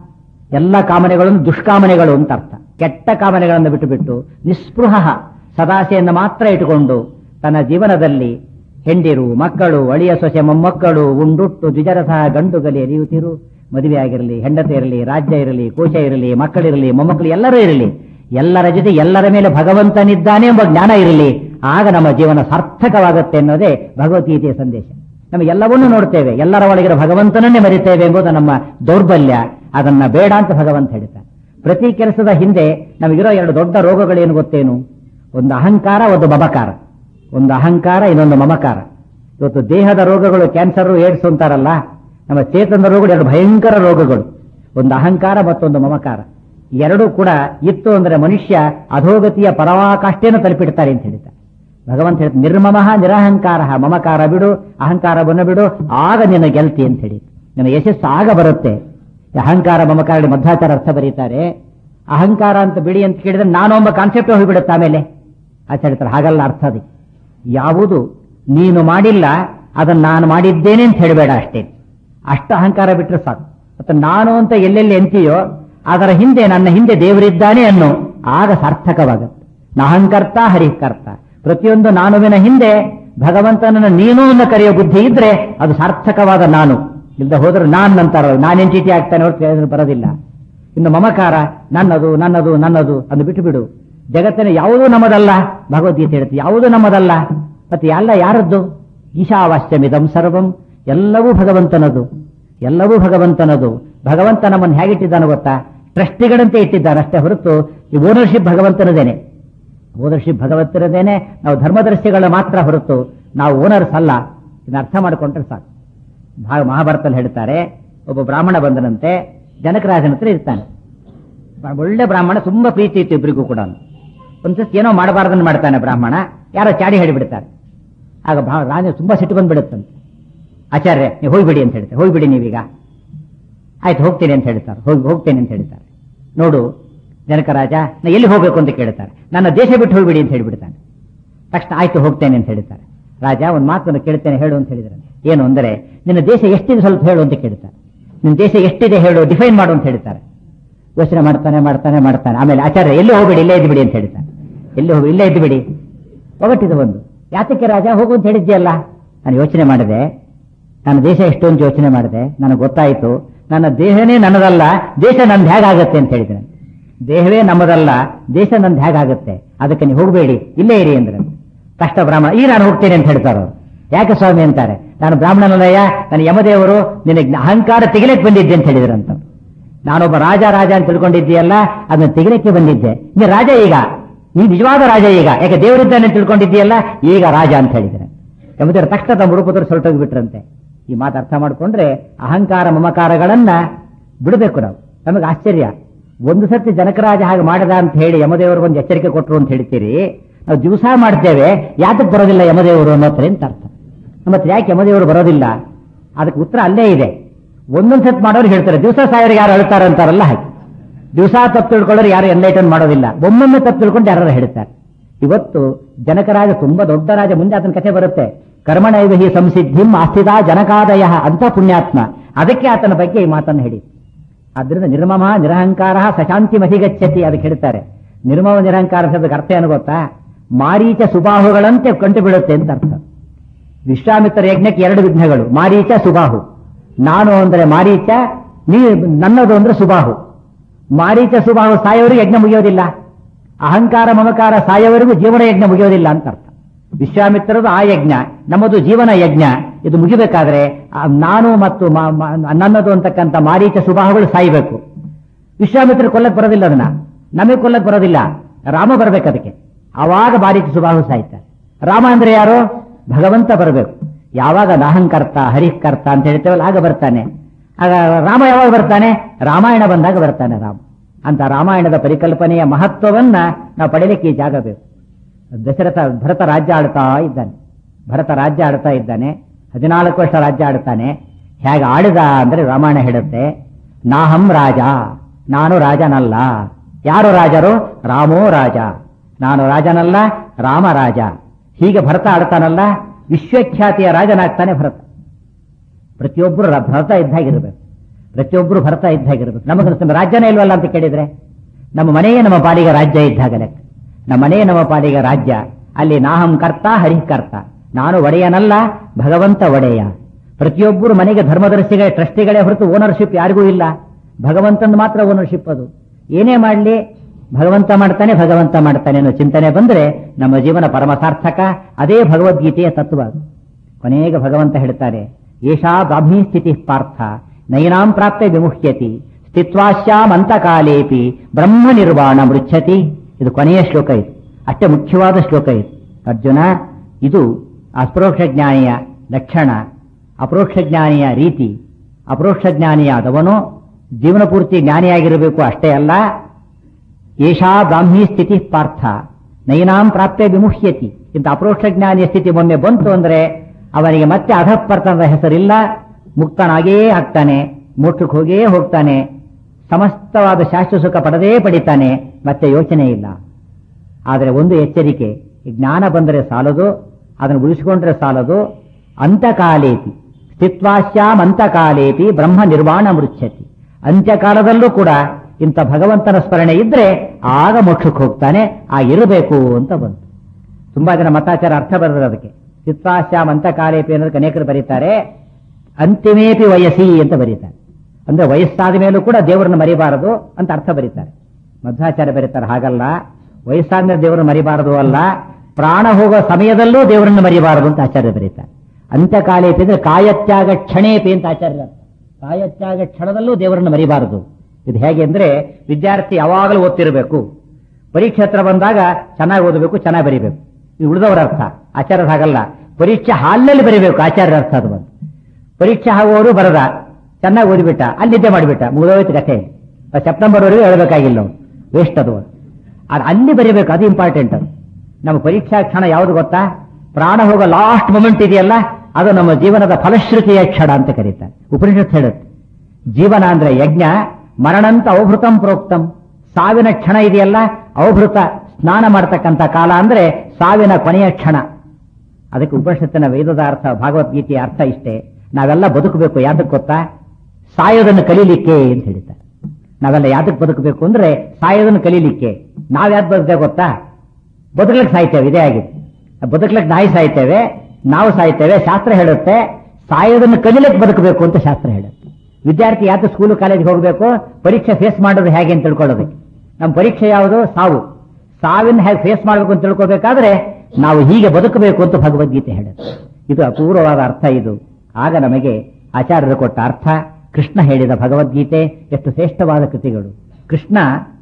ಎಲ್ಲ ಕಾಮನೆಗಳನ್ನು ದುಷ್ಕಾಮನೆಗಳು ಅಂತ ಅರ್ಥ ಕೆಟ್ಟ ಕಾಮನೆಗಳನ್ನು ಬಿಟ್ಟು ಬಿಟ್ಟು ನಿಸ್ಪೃಹ ಸದಾಸೆಯನ್ನು ಮಾತ್ರ ಇಟ್ಟುಕೊಂಡು ತನ್ನ ಜೀವನದಲ್ಲಿ ಹೆಂಡಿರು ಮಕ್ಕಳು ಅಳಿಯ ಸೊಸೆ ಮೊಮ್ಮಕ್ಕಳು ಉಂಡುಟ್ಟು ದ್ವಿಜರಥ ಗಂಡುಗಲಿ ಎರಿಯುತ್ತಿರು ಮದುವೆ ಆಗಿರಲಿ ಹೆಂಡತಿ ಇರಲಿ ರಾಜ್ಯ ಇರಲಿ ಕೋಶ ಇರಲಿ ಮಕ್ಕಳಿರಲಿ ಮೊಮ್ಮಕ್ಕಳು ಎಲ್ಲರೂ ಇರಲಿ ಎಲ್ಲರ ಜೊತೆ ಎಲ್ಲರ ಮೇಲೆ ಭಗವಂತನಿದ್ದಾನೆ ಎಂಬ ಜ್ಞಾನ ಇರಲಿ ಆಗ ನಮ್ಮ ಜೀವನ ಸಾರ್ಥಕವಾಗುತ್ತೆ ಅನ್ನೋದೇ ಭಗವದ್ಗೀತೆಯ ಸಂದೇಶ ನಮಗೆಲ್ಲವನ್ನೂ ನೋಡ್ತೇವೆ ಎಲ್ಲರ ಒಳಗಿರೋ ಭಗವಂತನನ್ನೇ ಮರಿತೇವೆ ಎಂಬುದು ನಮ್ಮ ದೌರ್ಬಲ್ಯ ಅದನ್ನ ಬೇಡ ಅಂತ ಭಗವಂತ ಹೇಳ್ತಾನೆ ಪ್ರತಿ ಕೆಲಸದ ಹಿಂದೆ ನಮಗಿರೋ ಎರಡು ದೊಡ್ಡ ರೋಗಗಳೇನು ಗೊತ್ತೇನು ಒಂದು ಅಹಂಕಾರ ಒಂದು ಮಮಕಾರ ಒಂದು ಅಹಂಕಾರ ಇನ್ನೊಂದು ಮಮಕಾರ ಇವತ್ತು ದೇಹದ ರೋಗಗಳು ಕ್ಯಾನ್ಸರ್ ಏಡ್ಸ್ ಅಂತಾರಲ್ಲ ನಮ್ಮ ಚೇತನ ರೋಗಗಳು ಎರಡು ಭಯಂಕರ ರೋಗಗಳು ಒಂದು ಅಹಂಕಾರ ಮತ್ತೊಂದು ಮಮಕಾರ ಎರಡೂ ಕೂಡ ಇತ್ತು ಅಂದ್ರೆ ಮನುಷ್ಯ ಅಧೋಗತಿಯ ಪರವಾಕಾಷ್ಟೇನು ತಲುಪಿಡ್ತಾರೆ ಅಂತ ಹೇಳ್ತಾರೆ ಭಗವಂತ ಹೇಳ್ತಾರೆ ನಿರ್ಮಮಃ ನಿರಹಂಕಾರ ಮಮಕಾರ ಬಿಡು ಅಹಂಕಾರವನ್ನು ಬಿಡು ಆಗ ನಿನ್ನ ಗೆಲ್ತಿ ಅಂತ ಹೇಳಿ ನಿನ್ನ ಯಶಸ್ಸು ಆಗ ಬರುತ್ತೆ ಈ ಅಹಂಕಾರ ಮಮಕಾರ ಮಧ್ವಾಚಾರ ಅರ್ಥ ಬರೀತಾರೆ ಅಹಂಕಾರ ಅಂತ ಬಿಡಿ ಅಂತ ಕೇಳಿದ್ರೆ ನಾನು ಎಂಬ ಕಾನ್ಸೆಪ್ಟ್ ಹೋಗಿಬಿಡುತ್ತೆ ಆಮೇಲೆ ಆಚಾರ್ಯ ಹೇಳ್ತಾರೆ ಹಾಗಲ್ಲ ಅರ್ಥ ಅದು ಯಾವುದು ನೀನು ಮಾಡಿಲ್ಲ ಅದನ್ನ ನಾನು ಮಾಡಿದ್ದೇನೆ ಅಂತ ಹೇಳಬೇಡ ಅಷ್ಟೇ ಅಷ್ಟು ಅಹಂಕಾರ ಬಿಟ್ಟರೆ ಸಾಕು ಮತ್ತು ನಾನು ಅಂತ ಎಲ್ಲೆಲ್ಲಿ ಎಂತೀಯೋ ಅದರ ಹಿಂದೆ ನನ್ನ ಹಿಂದೆ ದೇವರಿದ್ದಾನೆ ಅನ್ನೋ ಆಗ ಸಾರ್ಥಕವಾಗುತ್ತೆ ನಹಂಕರ್ತ ಹರಿಕರ್ತ ಪ್ರತಿಯೊಂದು ನಾನುವಿನ ಹಿಂದೆ ಭಗವಂತನನ್ನು ನೀನು ಅನ್ನು ಕರೆಯೋ ಬುದ್ಧಿ ಇದ್ರೆ ಅದು ಸಾರ್ಥಕವಾದ ನಾನು ಇಲ್ಲದೆ ಹೋದ್ರೆ ನಾನ್ ಅಂತಾರ ನಾನು ಎಂಟಿಟಿ ಆಗ್ತಾನೆ ಹೊರತು ಕೇಳಿದ್ರೆ ಬರೋದಿಲ್ಲ ಇನ್ನು ಮಮಕಾರ ನನ್ನದು ನನ್ನದು ನನ್ನದು ಅದು ಬಿಟ್ಟು ಬಿಡು ಜಗತ್ತಿನ ಯಾವುದೂ ನಮ್ಮದಲ್ಲ ಭಗವದ್ಗೀತೆ ಹೇಳುತ್ತೆ ಯಾವುದೂ ನಮ್ಮದಲ್ಲ ಮತ್ತೆ ಎಲ್ಲ ಯಾರದ್ದು ಈಶಾವಾಸ್ಯಮಿದಂ ಸರ್ವಂ ಎಲ್ಲವೂ ಭಗವಂತನದು ಎಲ್ಲವೂ ಭಗವಂತನದು ಭಗವಂತ ನಮ್ಮನ್ನು ಹೇಗಿಟ್ಟಿದ್ದಾನೆ ಗೊತ್ತಾ ಟ್ರಸ್ಟಿಗಳಂತೆ ಇಟ್ಟಿದ್ದಾನೆ ಅಷ್ಟೇ ಹೊರತು ಈ ಓನರ್ಶಿಪ್ ಭಗವಂತನದೇನೆ ಓನರ್ಶಿಪ್ ಭಗವಂತನದೇನೆ ನಾವು ಧರ್ಮದರ್ಶಿಗಳ ಮಾತ್ರ ಹೊರತು ನಾವು ಓನರ್ಸ್ ಅಲ್ಲ ಇದನ್ನ ಅರ್ಥ ಮಾಡಿಕೊಂಡ್ರೆ ಸಾಕು ಭಾಗ ಮಹಾಭಾರತದಲ್ಲಿ ಹೇಳ್ತಾರೆ ಒಬ್ಬ ಬ್ರಾಹ್ಮಣ ಬಂದನಂತೆ ಜನಕರಾಜನ ಹತ್ರ ಇರ್ತಾನೆ ಬ- ಒಳ್ಳೆ ಬ್ರಾಹ್ಮಣ ತುಂಬಾ ಪ್ರೀತಿ ಇತ್ತು ಇಬ್ಬರಿಗೂ ಕೂಡ ಒಂದ್ಸತಿ ಏನೋ ಮಾಡಬಾರ್ದನ್ನು ಮಾಡ್ತಾನೆ ಬ್ರಾಹ್ಮಣ ಯಾರೋ ಚಾಡಿ ಹೇಳಿಬಿಡ್ತಾರೆ ಆಗ ಭಾ- ರಾಜ ತುಂಬಾ ಸಿಟ್ಟು ಬಂದ್ಬಿಡುತ್ತಂತೆ ಆಚಾರ್ಯ ನೀವು ಹೋಗ್ಬಿಡಿ ಅಂತ ಹೇಳ್ತಾರೆ ಹೋಗ್ಬಿಡಿ ನೀವೀಗ ಆಯ್ತು ಹೋಗ್ತೇನೆ ಅಂತ ಹೇಳ್ತಾರೆ ಹೋಗಿ ಹೋಗ್ತೇನೆ ಅಂತ ಹೇಳ್ತಾರೆ ನೋಡು ಜನಕರಾಜ ನಾ ಎಲ್ಲಿ ಹೋಗ್ಬೇಕು ಅಂತ ಕೇಳ್ತಾರೆ ನನ್ನ ದೇಶ ಬಿಟ್ಟು ಹೋಗ್ಬಿಡಿ ಅಂತ ಹೇಳಿಬಿಡ್ತಾನೆ ತಕ್ಷಣ ಆಯ್ತು ಹೋಗ್ತೇನೆ ಅಂತ ಹೇಳ್ತಾರೆ ರಾಜ ಒಂದು ಮಾತನ್ನು ಕೇಳ್ತೇನೆ ಹೇಳು ಅಂತ ಹೇಳಿದ್ರೆ ಏನು ಅಂದರೆ ನಿನ್ನ ದೇಶ ಎಷ್ಟಿದೆ ಸ್ವಲ್ಪ ಹೇಳು ಅಂತ ಕೇಳ್ತಾರೆ ನಿನ್ನ ದೇಶ ಎಷ್ಟಿದೆ ಹೇಳು ಡಿಫೈನ್ ಮಾಡು ಅಂತ ಹೇಳ್ತಾರೆ ಯೋಚನೆ ಮಾಡ್ತಾನೆ ಮಾಡ್ತಾನೆ ಮಾಡ್ತಾನೆ ಆಮೇಲೆ ಆಚಾರ್ಯ ಎಲ್ಲಿ ಹೋಗ್ಬೇಡಿ ಇಲ್ಲೇ ಇದ್ದು ಬಿಡಿ ಅಂತ ಹೇಳ್ತಾನೆ ಎಲ್ಲಿ ಹೋಗಿ ಇಲ್ಲೇ ಇದ್ದು ಬಿಡಿ ಒಗಟ್ಟಿದೆ ಒಂದು ಯಾತಕ್ಕೆ ರಾಜ ಹೋಗು ಅಂತ ಹೇಳಿದ್ಯಲ್ಲ ನಾನು ಯೋಚನೆ ಮಾಡಿದೆ ನನ್ನ ದೇಶ ಎಷ್ಟು ಅಂತ ಯೋಚನೆ ಮಾಡಿದೆ ನನಗೆ ಗೊತ್ತಾಯಿತು ನನ್ನ ದೇಹನೇ ನನ್ನದಲ್ಲ ದೇಶ ನಂದು ಹೇಗಾಗತ್ತೆ ಅಂತ ಹೇಳಿದ್ರೆ ದೇಹವೇ ನಮ್ಮದಲ್ಲ ದೇಶ ನಂದು ಹೇಗಾಗತ್ತೆ ಅದಕ್ಕೆ ನೀವು ಹೋಗಬೇಡಿ ಇಲ್ಲೇ ಇರಿ ಅಂದ್ರೆ ಕಷ್ಟ ಬ್ರಾಹ್ಮಣ ಈಗ ನಾನು ಹೋಗ್ತೇನೆ ಅಂತ ಹೇಳ್ತಾರೆ ಅವರು ಯಾಕೆ ಸ್ವಾಮಿ ಅಂತಾರೆ ನಾನು ಬ್ರಾಹ್ಮಣನಲ್ಲಯ್ಯ ನನ್ನ ಯಮದೇವರು ನಿನಗೆ ಅಹಂಕಾರ ತೆಗಿಲಕ್ಕೆ ಬಂದಿದ್ದೆ ಅಂತ ಹೇಳಿದ್ರಂತ ನಾನೊಬ್ಬ ರಾಜ ರಾಜ ಅಂತ ತಿಳ್ಕೊಂಡಿದ್ದೀಯಲ್ಲ ಅದನ್ನ ತೆಗಿಲಿಕ್ಕೆ ಬಂದಿದ್ದೆ ನೀ ರಾಜ ಈಗ ನೀ ನಿಜವಾದ ರಾಜ ಈಗ ಯಾಕೆ ದೇವರಿದ್ದಾನೆ ಅಂತ ತಿಳ್ಕೊಂಡಿದ್ದೀಯಲ್ಲ ಈಗ ರಾಜ ಅಂತ ಹೇಳಿದ್ರೆ ಯಮದೇವರು ತಕ್ಷಣ ತಮ್ಮ ರೂಪದಲ್ಲಿ ಹೊರಟೋಗ್ಬಿಟ್ರಂತೆ ಈ ಮಾತು ಅರ್ಥ ಮಾಡಿಕೊಂಡ್ರೆ ಅಹಂಕಾರ ಮಮಕಾರಗಳನ್ನ ಬಿಡಬೇಕು ನಾವು ನಮಗೆ ಆಶ್ಚರ್ಯ ಒಂದು ಸರ್ತಿ ಜನಕರಾಜ ಹಾಗೆ ಮಾಡದ ಅಂತ ಹೇಳಿ ಯಮದೇವರು ಒಂದು ಎಚ್ಚರಿಕೆ ಕೊಟ್ಟರು ಅಂತ ಹೇಳ್ತೀರಿ ನಾವು ದಿವಸ ಮಾಡ್ತೇವೆ ಯಾತಕ್ಕೆ ಬರೋದಿಲ್ಲ ಯಮದೇವರು ಅನ್ನೋತ್ರ ಅಂತ ಅರ್ಥ ನಮ್ಮ ಹತ್ರ ಯಾಕೆ ಯಮದೇವರು ಬರೋದಿಲ್ಲ ಅದಕ್ಕೆ ಉತ್ತರ ಅಲ್ಲೇ ಇದೆ ಒಂದೊಂದ್ ಸತ್ ಮಾಡೋರು ಹೇಳ್ತಾರೆ ದಿವಸ ಸಾಯರಿಗೆ ಯಾರು ಅಳ್ತಾರೆ ಅಂತಾರಲ್ಲ ಹಾಗೆ ದಿವಸ ತಪ್ಪು ತಿಳ್ಕೊಳ್ಳೋರು ಯಾರು ಎನ್ಲೈಟನ್ ಮಾಡೋದಿಲ್ಲ ಒಮ್ಮೊಮ್ಮೆ ತಪ್ಪು ತಿಳ್ಕೊಂಡು ಯಾರು ಹೇಳ್ತಾರೆ ಇವತ್ತು ಜನಕರಾಜ ತುಂಬಾ ದೊಡ್ಡ ರಾಜ ಮುಂದೆ ಆತನ ಕಥೆ ಬರುತ್ತೆ ಕರ್ಮಣೈವ ಹಿ ಸಂಸಿದ್ಧಿಂ ಆಸ್ಥಿತ ಜನಕಾದಯ ಅಂತ ಪುಣ್ಯಾತ್ಮ ಅದಕ್ಕೆ ಆತನ ಬಗ್ಗೆ ಈ ಮಾತನ್ನು ಹೇಳಿ ಆದ್ರಿಂದ ನಿರ್ಮಮ ನಿರಹಂಕಾರ ಸಶಾಂತಿ ಮಧಿಗಚ್ಚತಿ ಅದಕ್ಕೆ ಹೇಳ್ತಾರೆ ನಿರ್ಮಮ ನಿರಹಂಕಾರ ಶಬ್ದಕ್ಕೆ ಅರ್ಥ ಏನು ಗೊತ್ತಾ ಮಾರೀಚ ಸುಬಾಹುಗಳಂತೆ ಕಂಡು ಬಿಡುತ್ತೆ ಅಂತ ಅರ್ಥ ವಿಶ್ವಾಮಿತ್ರ ಯಜ್ಞಕ್ಕೆ ಎರಡು ವಿಘ್ನಗಳು ಮಾರೀಚ ಸುಬಾಹು ನಾನು ಅಂದ್ರೆ ಮಾರೀಚ ನೀ ನನ್ನದು ಅಂದ್ರೆ ಸುಬಾಹು ಮಾರೀಚ ಸುಬಾಹು ಸಾಯೋರಿಗೆ ಯಜ್ಞ ಮುಗಿಯೋದಿಲ್ಲ ಅಹಂಕಾರ ಮಮಕಾರ ಸಾಯೋವರೆಗೂ ಜೀವನ ಯಜ್ಞ ಮುಗಿಯೋದಿಲ್ಲ ಅಂತ ಅರ್ಥ ವಿಶ್ವಾಮಿತ್ರದು ಆ ಯಜ್ಞ ನಮ್ಮದು ಜೀವನ ಯಜ್ಞ ಇದು ಮುಗಿಬೇಕಾದ್ರೆ ಆ ನಾನು ಮತ್ತು ಮ- ಮ- ನನ್ನದು ಅಂತಕ್ಕಂಥ ಮಾರೀಚ ಸುಬಾಹುಗಳು ಸಾಯಬೇಕು ವಿಶ್ವಾಮಿತ್ರ ಕೊಲ್ಲಕ್ ಬರೋದಿಲ್ಲ ಅದನ್ನ ನಮಗೆ ಕೊಲ್ಲಕ್ ಬರೋದಿಲ್ಲ ರಾಮ ಬರ್ಬೇಕು ಅದಕ್ಕೆ ಆವಾಗ ಮಾರೀಚ ಸುಬಾಹು ಸಾಯ್ತಾರೆ ರಾಮ ಅಂದ್ರೆ ಯಾರು ಭಗವಂತ ಬರಬೇಕು ಯಾವಾಗ ನಾಹಂಕರ್ತ ಹರಿಕರ್ತ ಅಂತ ಹೇಳ್ತೇವಲ್ಲ ಆಗ ಬರ್ತಾನೆ ಆಗ ರಾಮ ಯಾವಾಗ ಬರ್ತಾನೆ ರಾಮಾಯಣ ಬಂದಾಗ ಬರ್ತಾನೆ ರಾಮ ಅಂತ ರಾಮಾಯಣದ ಪರಿಕಲ್ಪನೆಯ ಮಹತ್ವವನ್ನ ನಾವು ಪಡೆಯಲಿಕ್ಕೆ ಈ ಜಾಗ ಬೇಕು ದಶರಥ ಭರತ ರಾಜ್ಯ ಆಡ್ತಾ ಇದ್ದಾನೆ ಭರತ ರಾಜ್ಯ ಆಡ್ತಾ ಇದ್ದಾನೆ ಹದಿನಾಲ್ಕು ವರ್ಷ ರಾಜ್ಯ ಆಡ್ತಾನೆ ಹೇಗೆ ಆಡಿದ ಅಂದ್ರೆ ರಾಮಾಯಣ ಹೇಳುತ್ತೆ ನಾಹಂ ರಾಜ ನಾನು ರಾಜನಲ್ಲ ಯಾರು ರಾಜರು ರಾಮೋ ರಾಜ ನಾನು ರಾಜನಲ್ಲ ರಾಮ ರಾಜ ಹೀಗೆ ಭರತ ಆಡ್ತಾನಲ್ಲ ವಿಶ್ವಖ್ಯಾತಿಯ ರಾಜನಾಗ್ತಾನೆ ಭರತ ಪ್ರತಿಯೊಬ್ಬರು ರ- ಭರತ ಇದ್ದಾಗಿರ್ಬೇಕು ಪ್ರತಿಯೊಬ್ಬರು ಭರತ ಇದ್ದಾಗಿರ್ಬೇಕು ನಮಗೆ ನಮ್ಮ ರಾಜ್ಯನೇ ಇಲ್ವಲ್ಲ ಅಂತ ಕೇಳಿದ್ರೆ ನಮ್ಮ ಮನೆಯೇ ನಮ್ಮ ಪಾಲಿಗೆ ರಾಜ್ಯ ಇದ್ದಾಗ ಲೆಕ್ಕ ನಮ್ಮ ಮನೆಯೇ ನಮ್ಮ ಪಾಲಿಗೆ ರಾಜ್ಯ ಅಲ್ಲಿ ನಾಹಂ ಕರ್ತ ಹರಿಕರ್ತ ನಾನು ಒಡೆಯನಲ್ಲ ಭಗವಂತ ಒಡೆಯ ಪ್ರತಿಯೊಬ್ಬರು ಮನೆಗೆ ಧರ್ಮದರ್ಶಿಗಳೇ ಟ್ರಸ್ಟಿಗಳೇ ಹೊರತು ಓನರ್ಶಿಪ್ ಯಾರಿಗೂ ಇಲ್ಲ ಭಗವಂತಂದು ಮಾತ್ರ ಓನರ್ಶಿಪ್ ಅದು ಏನೇ ಮಾಡಲಿ ಭಗವಂತ ಮಾಡ್ತಾನೆ ಭಗವಂತ ಮಾಡ್ತಾನೆ ಅನ್ನೋ ಚಿಂತನೆ ಬಂದ್ರೆ ನಮ್ಮ ಜೀವನ ಪರಮ ಸಾರ್ಥಕ ಅದೇ ಭಗವದ್ಗೀತೆಯ ತತ್ವ ಅದು. ಕೊನೆಗೆ ಭಗವಂತ ಹೇಳ್ತಾರೆ ಏಷಾ ಬ್ರಾಹ್ಮೀ ಸ್ಥಿತಿ ಪಾರ್ಥ ನೈನಾಂ ಪ್ರಾಪ್ತ ವಿಮುಹ್ಯತಿ ಸ್ಥಿತ್ವಾಶ್ಯಾಮಂತಕಾಲೇಪಿ ಬ್ರಹ್ಮ ನಿರ್ವಾಣ ಮೃಚ್ಛತಿ ಇದು ಕೊನೆಯ ಶ್ಲೋಕ ಇದು ಅಷ್ಟೇ ಮುಖ್ಯವಾದ ಶ್ಲೋಕ ಇದು ಅರ್ಜುನ ಇದು ಅಪರೋಕ್ಷ ಜ್ಞಾನಿಯ ಲಕ್ಷಣ ಅಪರೋಕ್ಷ ಜ್ಞಾನಿಯ ರೀತಿ ಅಪರೋಕ್ಷ ಜ್ಞಾನಿಯಾದವನು ಜೀವನ ಪೂರ್ತಿ ಜ್ಞಾನಿಯಾಗಿರಬೇಕು ಅಷ್ಟೇ ಅಲ್ಲ ಏಷಾ ಬ್ರಾಹ್ಮೀ ಸ್ಥಿತಿ ಪಾರ್ಥ ನೈನಾಂ ಪ್ರಾಪ್ಯ ವಿಮುಹ್ಯತಿ ಇಂಥ ಅಪರೋಕ್ಷ ಜ್ಞಾನಿಯ ಸ್ಥಿತಿ ಒಮ್ಮೆ ಬಂತು ಅಂದ್ರೆ ಅವನಿಗೆ ಮತ್ತೆ ಅಧಃಪರ್ತನದ ಹೆಸರಿಲ್ಲ ಮುಕ್ತನಾಗೇ ಆಗ್ತಾನೆ ಮೋಕ್ಷಕ್ಕೆ ಹೋಗೇ ಹೋಗ್ತಾನೆ ಸಮಸ್ತವಾದ ಶಾಶ್ವತ ಸುಖ ಪಡದೇ ಪಡಿತಾನೆ ಮತ್ತೆ ಯೋಚನೆ ಇಲ್ಲ ಆದರೆ ಒಂದು ಎಚ್ಚರಿಕೆ ಈ ಜ್ಞಾನ ಬಂದರೆ ಸಾಲದು ಅದನ್ನು ಉಳಿಸಿಕೊಂಡ್ರೆ ಸಾಲದು ಅಂತಕಾಲೇಪಿ ಸ್ಥಿತ್ವಾಶ್ಯಾಮ್ ಅಂತಕಾಲೇಪಿ ಬ್ರಹ್ಮ ನಿರ್ವಾಣ ಮೃಚ್ಛತಿ ಅಂತ್ಯಕಾಲದಲ್ಲೂ ಕೂಡ ಇಂಥ ಭಗವಂತನ ಸ್ಮರಣೆ ಇದ್ರೆ ಆಗ ಮೋಕ್ಷಕ್ಕೆ ಹೋಗ್ತಾನೆ ಆ ಇರಬೇಕು ಅಂತ ಬಂತು ತುಂಬಾ ಜನ ಮತಾಚಾರ ಅರ್ಥ ಬರ್ತದೆ ಅದಕ್ಕೆ ಚಿತ್ವಾಶ್ಯಾಮ್ ಅಂತಕಾಲೇಪಿ ಅನ್ನೋದಕ್ಕೆ ಅನೇಕರು ಬರೀತಾರೆ ಅಂತಿಮೇಪಿ ವಯಸ್ಸಿ ಅಂತ ಬರೀತಾರೆ ಅಂದ್ರೆ ವಯಸ್ಸಾದ ಮೇಲೂ ಕೂಡ ದೇವರನ್ನು ಮರಿಬಾರದು ಅಂತ ಅರ್ಥ ಬರೀತಾರೆ ಮಧ್ವಾಚಾರ್ಯ ಬರೀತಾರೆ ಹಾಗಲ್ಲ ವಯಸ್ಸಾದ ಮೇಲೆ ದೇವರನ್ನು ಮರಿಬಾರದು ಅಲ್ಲ ಪ್ರಾಣ ಹೋಗೋ ಸಮಯದಲ್ಲೂ ದೇವರನ್ನು ಮರಿಬಾರದು ಅಂತ ಆಚಾರ್ಯ ಬರೀತಾರೆ ಅಂತ್ಯಕಾಲೇಪಿ ಅಂದ್ರೆ ಕಾಯತ್ಯಾಗ ಕ್ಷಣೇಪಿ ಅಂತ ಆಚಾರ್ಯ ಕಾಯತ್ಯಾಗ ಕ್ಷಣದಲ್ಲೂ ದೇವರನ್ನು ಮರಿಬಾರದು ಇದು ಹೇಗೆ ಅಂದ್ರೆ ವಿದ್ಯಾರ್ಥಿ ಯಾವಾಗಲೂ ಓದ್ತಿರಬೇಕು ಪರೀಕ್ಷೆ ಹತ್ರ ಬಂದಾಗ ಚೆನ್ನಾಗಿ ಓದಬೇಕು ಚೆನ್ನಾಗಿ ಬರೀಬೇಕು ಇದು ಉಳಿದವರ ಅರ್ಥ ಆಚಾರ್ಯರ ಹಾಗಲ್ಲ ಪರೀಕ್ಷೆ ಹಾಲಿನಲ್ಲಿ ಬರೀಬೇಕು ಆಚಾರ್ಯರ ಅರ್ಥ ಅದು ಬಂದು ಪರೀಕ್ಷೆ ಆಗುವವರು ಬರದ ಚೆನ್ನಾಗಿ ಓದಿಬಿಟ್ಟ ಅಲ್ಲಿ ನಿದ್ದೆ ಮಾಡಿಬಿಟ್ಟ ಮುಗಿದೋಯ್ತು ಕಥೆ ಸೆಪ್ಟೆಂಬರ್ ವರೆಗೂ ಹೇಳಬೇಕಾಗಿಲ್ಲ ಅವನು ವೇಸ್ಟ್ ಅದು ಅದು ಅಲ್ಲಿ ಬರೀಬೇಕು ಅದು ಇಂಪಾರ್ಟೆಂಟ್ ಅದು ನಮ್ಮ ಪರೀಕ್ಷಾ ಕ್ಷಣ ಯಾವುದು ಗೊತ್ತಾ ಪ್ರಾಣ ಹೋಗೋ ಲಾಸ್ಟ್ ಮೊಮೆಂಟ್ ಇದೆಯಲ್ಲ ಅದು ನಮ್ಮ ಜೀವನದ ಫಲಶ್ರುತಿಯ ಕ್ಷಣ ಅಂತ ಕರೀತಾರೆ ಉಪನಿಷತ್ ಹೇಳುತ್ತೆ ಜೀವನ ಅಂದ್ರೆ ಯಜ್ಞ ಮರಣಂತ ಅವಭೃತಂ ಪ್ರೋಕ್ತಂ ಸಾವಿನ ಕ್ಷಣ ಇದೆಯಲ್ಲ ಅವಭೃತ ಸ್ನಾನ ಮಾಡ್ತಕ್ಕಂಥ ಕಾಲ ಅಂದ್ರೆ ಸಾವಿನ ಕೊನೆಯ ಕ್ಷಣ ಅದಕ್ಕೆ ಉಪನಿಷತ್ತಿನ ವೇದದ ಅರ್ಥ ಭಗವದ್ಗೀತೆಯ ಅರ್ಥ ಇಷ್ಟೇ ನಾವೆಲ್ಲ ಬದುಕಬೇಕು ಯಾತಕ್ಕೆ ಗೊತ್ತಾ ಸಾಯೋದನ್ನು ಕಲೀಲಿಕ್ಕೆ ಅಂತ ಹೇಳ್ತಾರೆ ನಾವೆಲ್ಲ ಯಾತಕ್ಕೆ ಬದುಕಬೇಕು ಅಂದ್ರೆ ಸಾಯೋದನ್ನು ಕಲೀಲಿಕ್ಕೆ ನಾವ್ ಯಾಕೆ ಬದುಕಬೇಕು ಗೊತ್ತಾ ಬದುಕಲಿಕ್ಕೆ ಸಾಯ್ತೇವೆ ಇದೇ ಆಗಿದೆ ಬದುಕಲಿಕ್ಕೆ ನಾಯಿ ಸಾಯ್ತೇವೆ ನಾವು ಸಾಯ್ತೇವೆ ಶಾಸ್ತ್ರ ಹೇಳುತ್ತೆ ಸಾಯೋದನ್ನು ಕಲೀಲಿಕ್ಕೆ ಬದುಕಬೇಕು ಅಂತ ಶಾಸ್ತ್ರ ಹೇಳುತ್ತೆ ವಿದ್ಯಾರ್ಥಿ ಯಾಕೆ ಸ್ಕೂಲು ಕಾಲೇಜಿಗೆ ಹೋಗಬೇಕು ಪರೀಕ್ಷೆ ಫೇಸ್ ಮಾಡೋದು ಹೇಗೆ ಅಂತ ತಿಳ್ಕೊಳ್ಳೋದಕ್ಕೆ ನಮ್ಮ ಪರೀಕ್ಷೆ ಯಾವುದು ಸಾವು ಸಾವಿನ ಹೇಗೆ ಫೇಸ್ ಮಾಡಬೇಕು ಅಂತ ತಿಳ್ಕೊಬೇಕಾದ್ರೆ ನಾವು ಹೀಗೆ ಬದುಕಬೇಕು ಅಂತ ಭಗವದ್ಗೀತೆ ಹೇಳುತ್ತೆ ಇದು ಅಪೂರ್ವವಾದ ಅರ್ಥ ಇದು ಆಗ ನಮಗೆ ಆಚಾರ್ಯರು ಕೊಟ್ಟ ಅರ್ಥ ಕೃಷ್ಣ ಹೇಳಿದ ಭಗವದ್ಗೀತೆ ಎಷ್ಟು ಶ್ರೇಷ್ಠವಾದ ಕೃತಿಗಳು ಕೃಷ್ಣ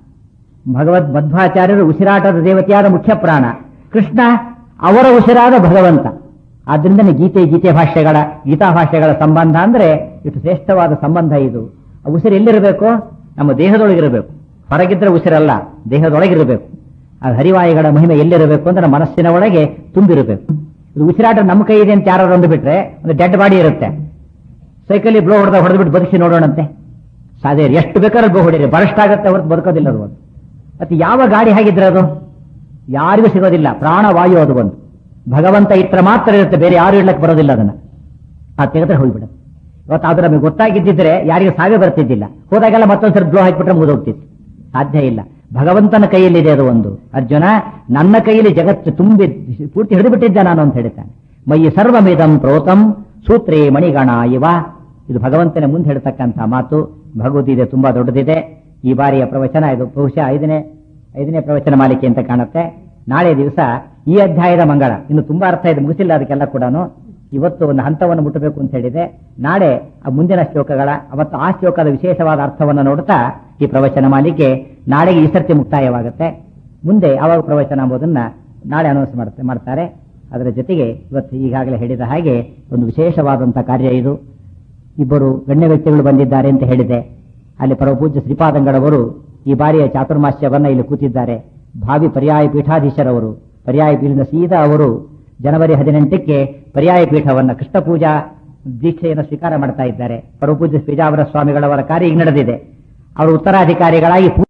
ಭಗವದ್ ಮಧ್ವಾಚಾರ್ಯರು ಉಸಿರಾಟದ ದೇವತೆಯಾದ ಮುಖ್ಯ ಪ್ರಾಣ ಕೃಷ್ಣ ಅವರ ಉಸಿರಾದ ಭಗವಂತ ಆದ್ರಿಂದನೇ ಗೀತೆ ಗೀತೆ ಭಾಷೆಗಳ ಗೀತಾ ಭಾಷೆಗಳ ಸಂಬಂಧ ಅಂದ್ರೆ ಇಷ್ಟು ಶ್ರೇಷ್ಠವಾದ ಸಂಬಂಧ ಇದು ಆ ಉಸಿರು ಎಲ್ಲಿರಬೇಕು ನಮ್ಮ ದೇಹದೊಳಗಿರಬೇಕು ಹೊರಗಿದ್ರೆ ಉಸಿರಲ್ಲ ದೇಹದೊಳಗಿರಬೇಕು ಆ ಹರಿವಾಯುಗಳ ಮಹಿಮೆ ಎಲ್ಲಿರಬೇಕು ಅಂದ್ರೆ ನಮ್ಮ ಮನಸ್ಸಿನ ಒಳಗೆ ತುಂಬಿರಬೇಕು ಇದು ಉಸಿರಾಟ ನಮ್ಮ ಕೈ ಇದೆ ಅಂತ ಯಾರು ಒಂದು ಬಿಟ್ರೆ ಒಂದು ಡೆಡ್ ಬಾಡಿ ಇರುತ್ತೆ ಸೈಕಲಿ ಬ್ಲೋ ಹೊಡೆದ ಹೊಡೆದ್ಬಿಟ್ಟು ಬದುಕಿ ನೋಡೋಣಂತೆ ಸಾಧ್ಯ ಎಷ್ಟು ಬೇಕಾದ್ರೆ ಬ್ಲೋ ಹೊಡಿರಿ ಬರಷ್ಟಾಗತ್ತೆ ಹೊರತು ಬದುಕೋದಿಲ್ಲ ಅದು ಒಂದು ಮತ್ತೆ ಯಾವ ಗಾಡಿ ಹೇಗಿದ್ರೆ ಅದು ಯಾರಿಗೂ ಸಿಗೋದಿಲ್ಲ ಪ್ರಾಣವಾಯು ಅದು ಒಂದು ಭಗವಂತ ಇಟ್ಟರೆ ಮಾತ್ರ ಇರುತ್ತೆ ಬೇರೆ ಯಾರು ಇಡ್ಲಕ್ಕೆ ಬರೋದಿಲ್ಲ ಅದನ್ನ ಆ ತೆಗೆದ್ರೆ ಹೋಗ್ಬಿಡುತ್ತೆ ಇವತ್ತು ಅದು ನಮಗೆ ಗೊತ್ತಾಗಿದ್ದಿದ್ರೆ ಯಾರಿಗೂ ಸಾವೇ ಬರ್ತಿದ್ದಿಲ್ಲ ಹೋದಾಗೆಲ್ಲ ಮತ್ತೊಂದ್ಸರಿ ಬ್ಲೋ ಹಾಕಿಬಿಟ್ರೆ ಮುಗಿದೋಗ್ತಿತ್ತು ಸಾಧ್ಯ ಇಲ್ಲ ಭಗವಂತನ ಕೈಯಲ್ಲಿದೆ ಅದು ಒಂದು ಅರ್ಜುನ ನನ್ನ ಕೈಯಲ್ಲಿ ಜಗತ್ತು ತುಂಬಿ ಪೂರ್ತಿ ಹಿಡಿದು ಬಿಟ್ಟಿದ್ದೆ ನಾನು ಅಂತ ಹೇಳ್ತಾನೆ ಮೈ ಸರ್ವಮೇದಂ ಪ್ರೋತಂ ಸೂತ್ರೇ ಮಣಿಗಣ ಇವ ಇದು ಭಗವಂತನ ಮುಂದೆ ಹೇಳ್ತಕ್ಕಂಥ ಮಾತು ಭಗವದ್ಗೀತೆ ತುಂಬಾ ದೊಡ್ಡದಿದೆ ಈ ಬಾರಿಯ ಪ್ರವಚನ ಇದು ಬಹುಶಃ ಐದನೇ ಐದನೇ ಪ್ರವಚನ ಮಾಲಿಕೆ ಅಂತ ಕಾಣುತ್ತೆ ನಾಳೆ ದಿವಸ ಈ ಅಧ್ಯಾಯದ ಮಂಗಳ ಇನ್ನು ತುಂಬಾ ಅರ್ಥ ಇದೆ ಮುಗಿಸಿಲ್ಲ ಅದಕ್ಕೆಲ್ಲ ಕೂಡ ಇವತ್ತು ಒಂದು ಹಂತವನ್ನು ಮುಟ್ಟಬೇಕು ಅಂತ ಹೇಳಿದೆ ನಾಳೆ ಆ ಮುಂದಿನ ಶ್ಲೋಕಗಳ ಮತ್ತು ಆ ಶ್ಲೋಕದ ವಿಶೇಷವಾದ ಅರ್ಥವನ್ನು ನೋಡುತ್ತಾ ಈ ಪ್ರವಚನ ಮಾಲಿಕೆ ನಾಳೆಗೆ ಈ ಸರ್ತಿ ಮುಕ್ತಾಯವಾಗುತ್ತೆ ಮುಂದೆ ಯಾವಾಗ ಪ್ರವಚನ ಎಂಬುದನ್ನ ನಾಳೆ ಅನೌನ್ಸ್ ಮಾಡ್ತಾ- ಮಾಡ್ತಾರೆ ಅದರ ಜೊತೆಗೆ ಇವತ್ತು ಈಗಾಗಲೇ ಹೇಳಿದ ಹಾಗೆ ಒಂದು ವಿಶೇಷವಾದಂತಹ ಕಾರ್ಯ ಇದು ಇಬ್ಬರು ಗಣ್ಯ ವ್ಯಕ್ತಿಗಳು ಬಂದಿದ್ದಾರೆ ಅಂತ ಹೇಳಿದೆ ಅಲ್ಲಿ ಪರಮಪೂಜ್ಯ ಶ್ರೀಪಾದಂಗಳವರು ಈ ಬಾರಿಯ ಚಾತುರ್ಮಾಸ್ಯವನ್ನ ಇಲ್ಲಿ ಕೂತಿದ್ದಾರೆ ಭಾವಿ ಪರ್ಯಾಯ ಪೀಠಾಧೀಶರವರು ಪರ್ಯಾಯ ಪೀಠದ ಸೀದಾ ಅವರು ಜನವರಿ ಹದಿನೆಂಟಕ್ಕೆ ಪರ್ಯಾಯ ಪೀಠವನ್ನ ಕೃಷ್ಣ ಪೂಜಾ ದೀಕ್ಷೆಯನ್ನು ಸ್ವೀಕಾರ ಮಾಡ್ತಾ ಇದ್ದಾರೆ ಪರಮಪೂಜ್ಯ ಶ್ರೀಜಾವರ ಸ್ವಾಮಿಗಳವರ ಕಾರ್ಯ ಈಗ ನಡೆದಿದೆ ಅವರು ಉತ್ತರಾಧಿಕಾರಿಗಳಾಗಿ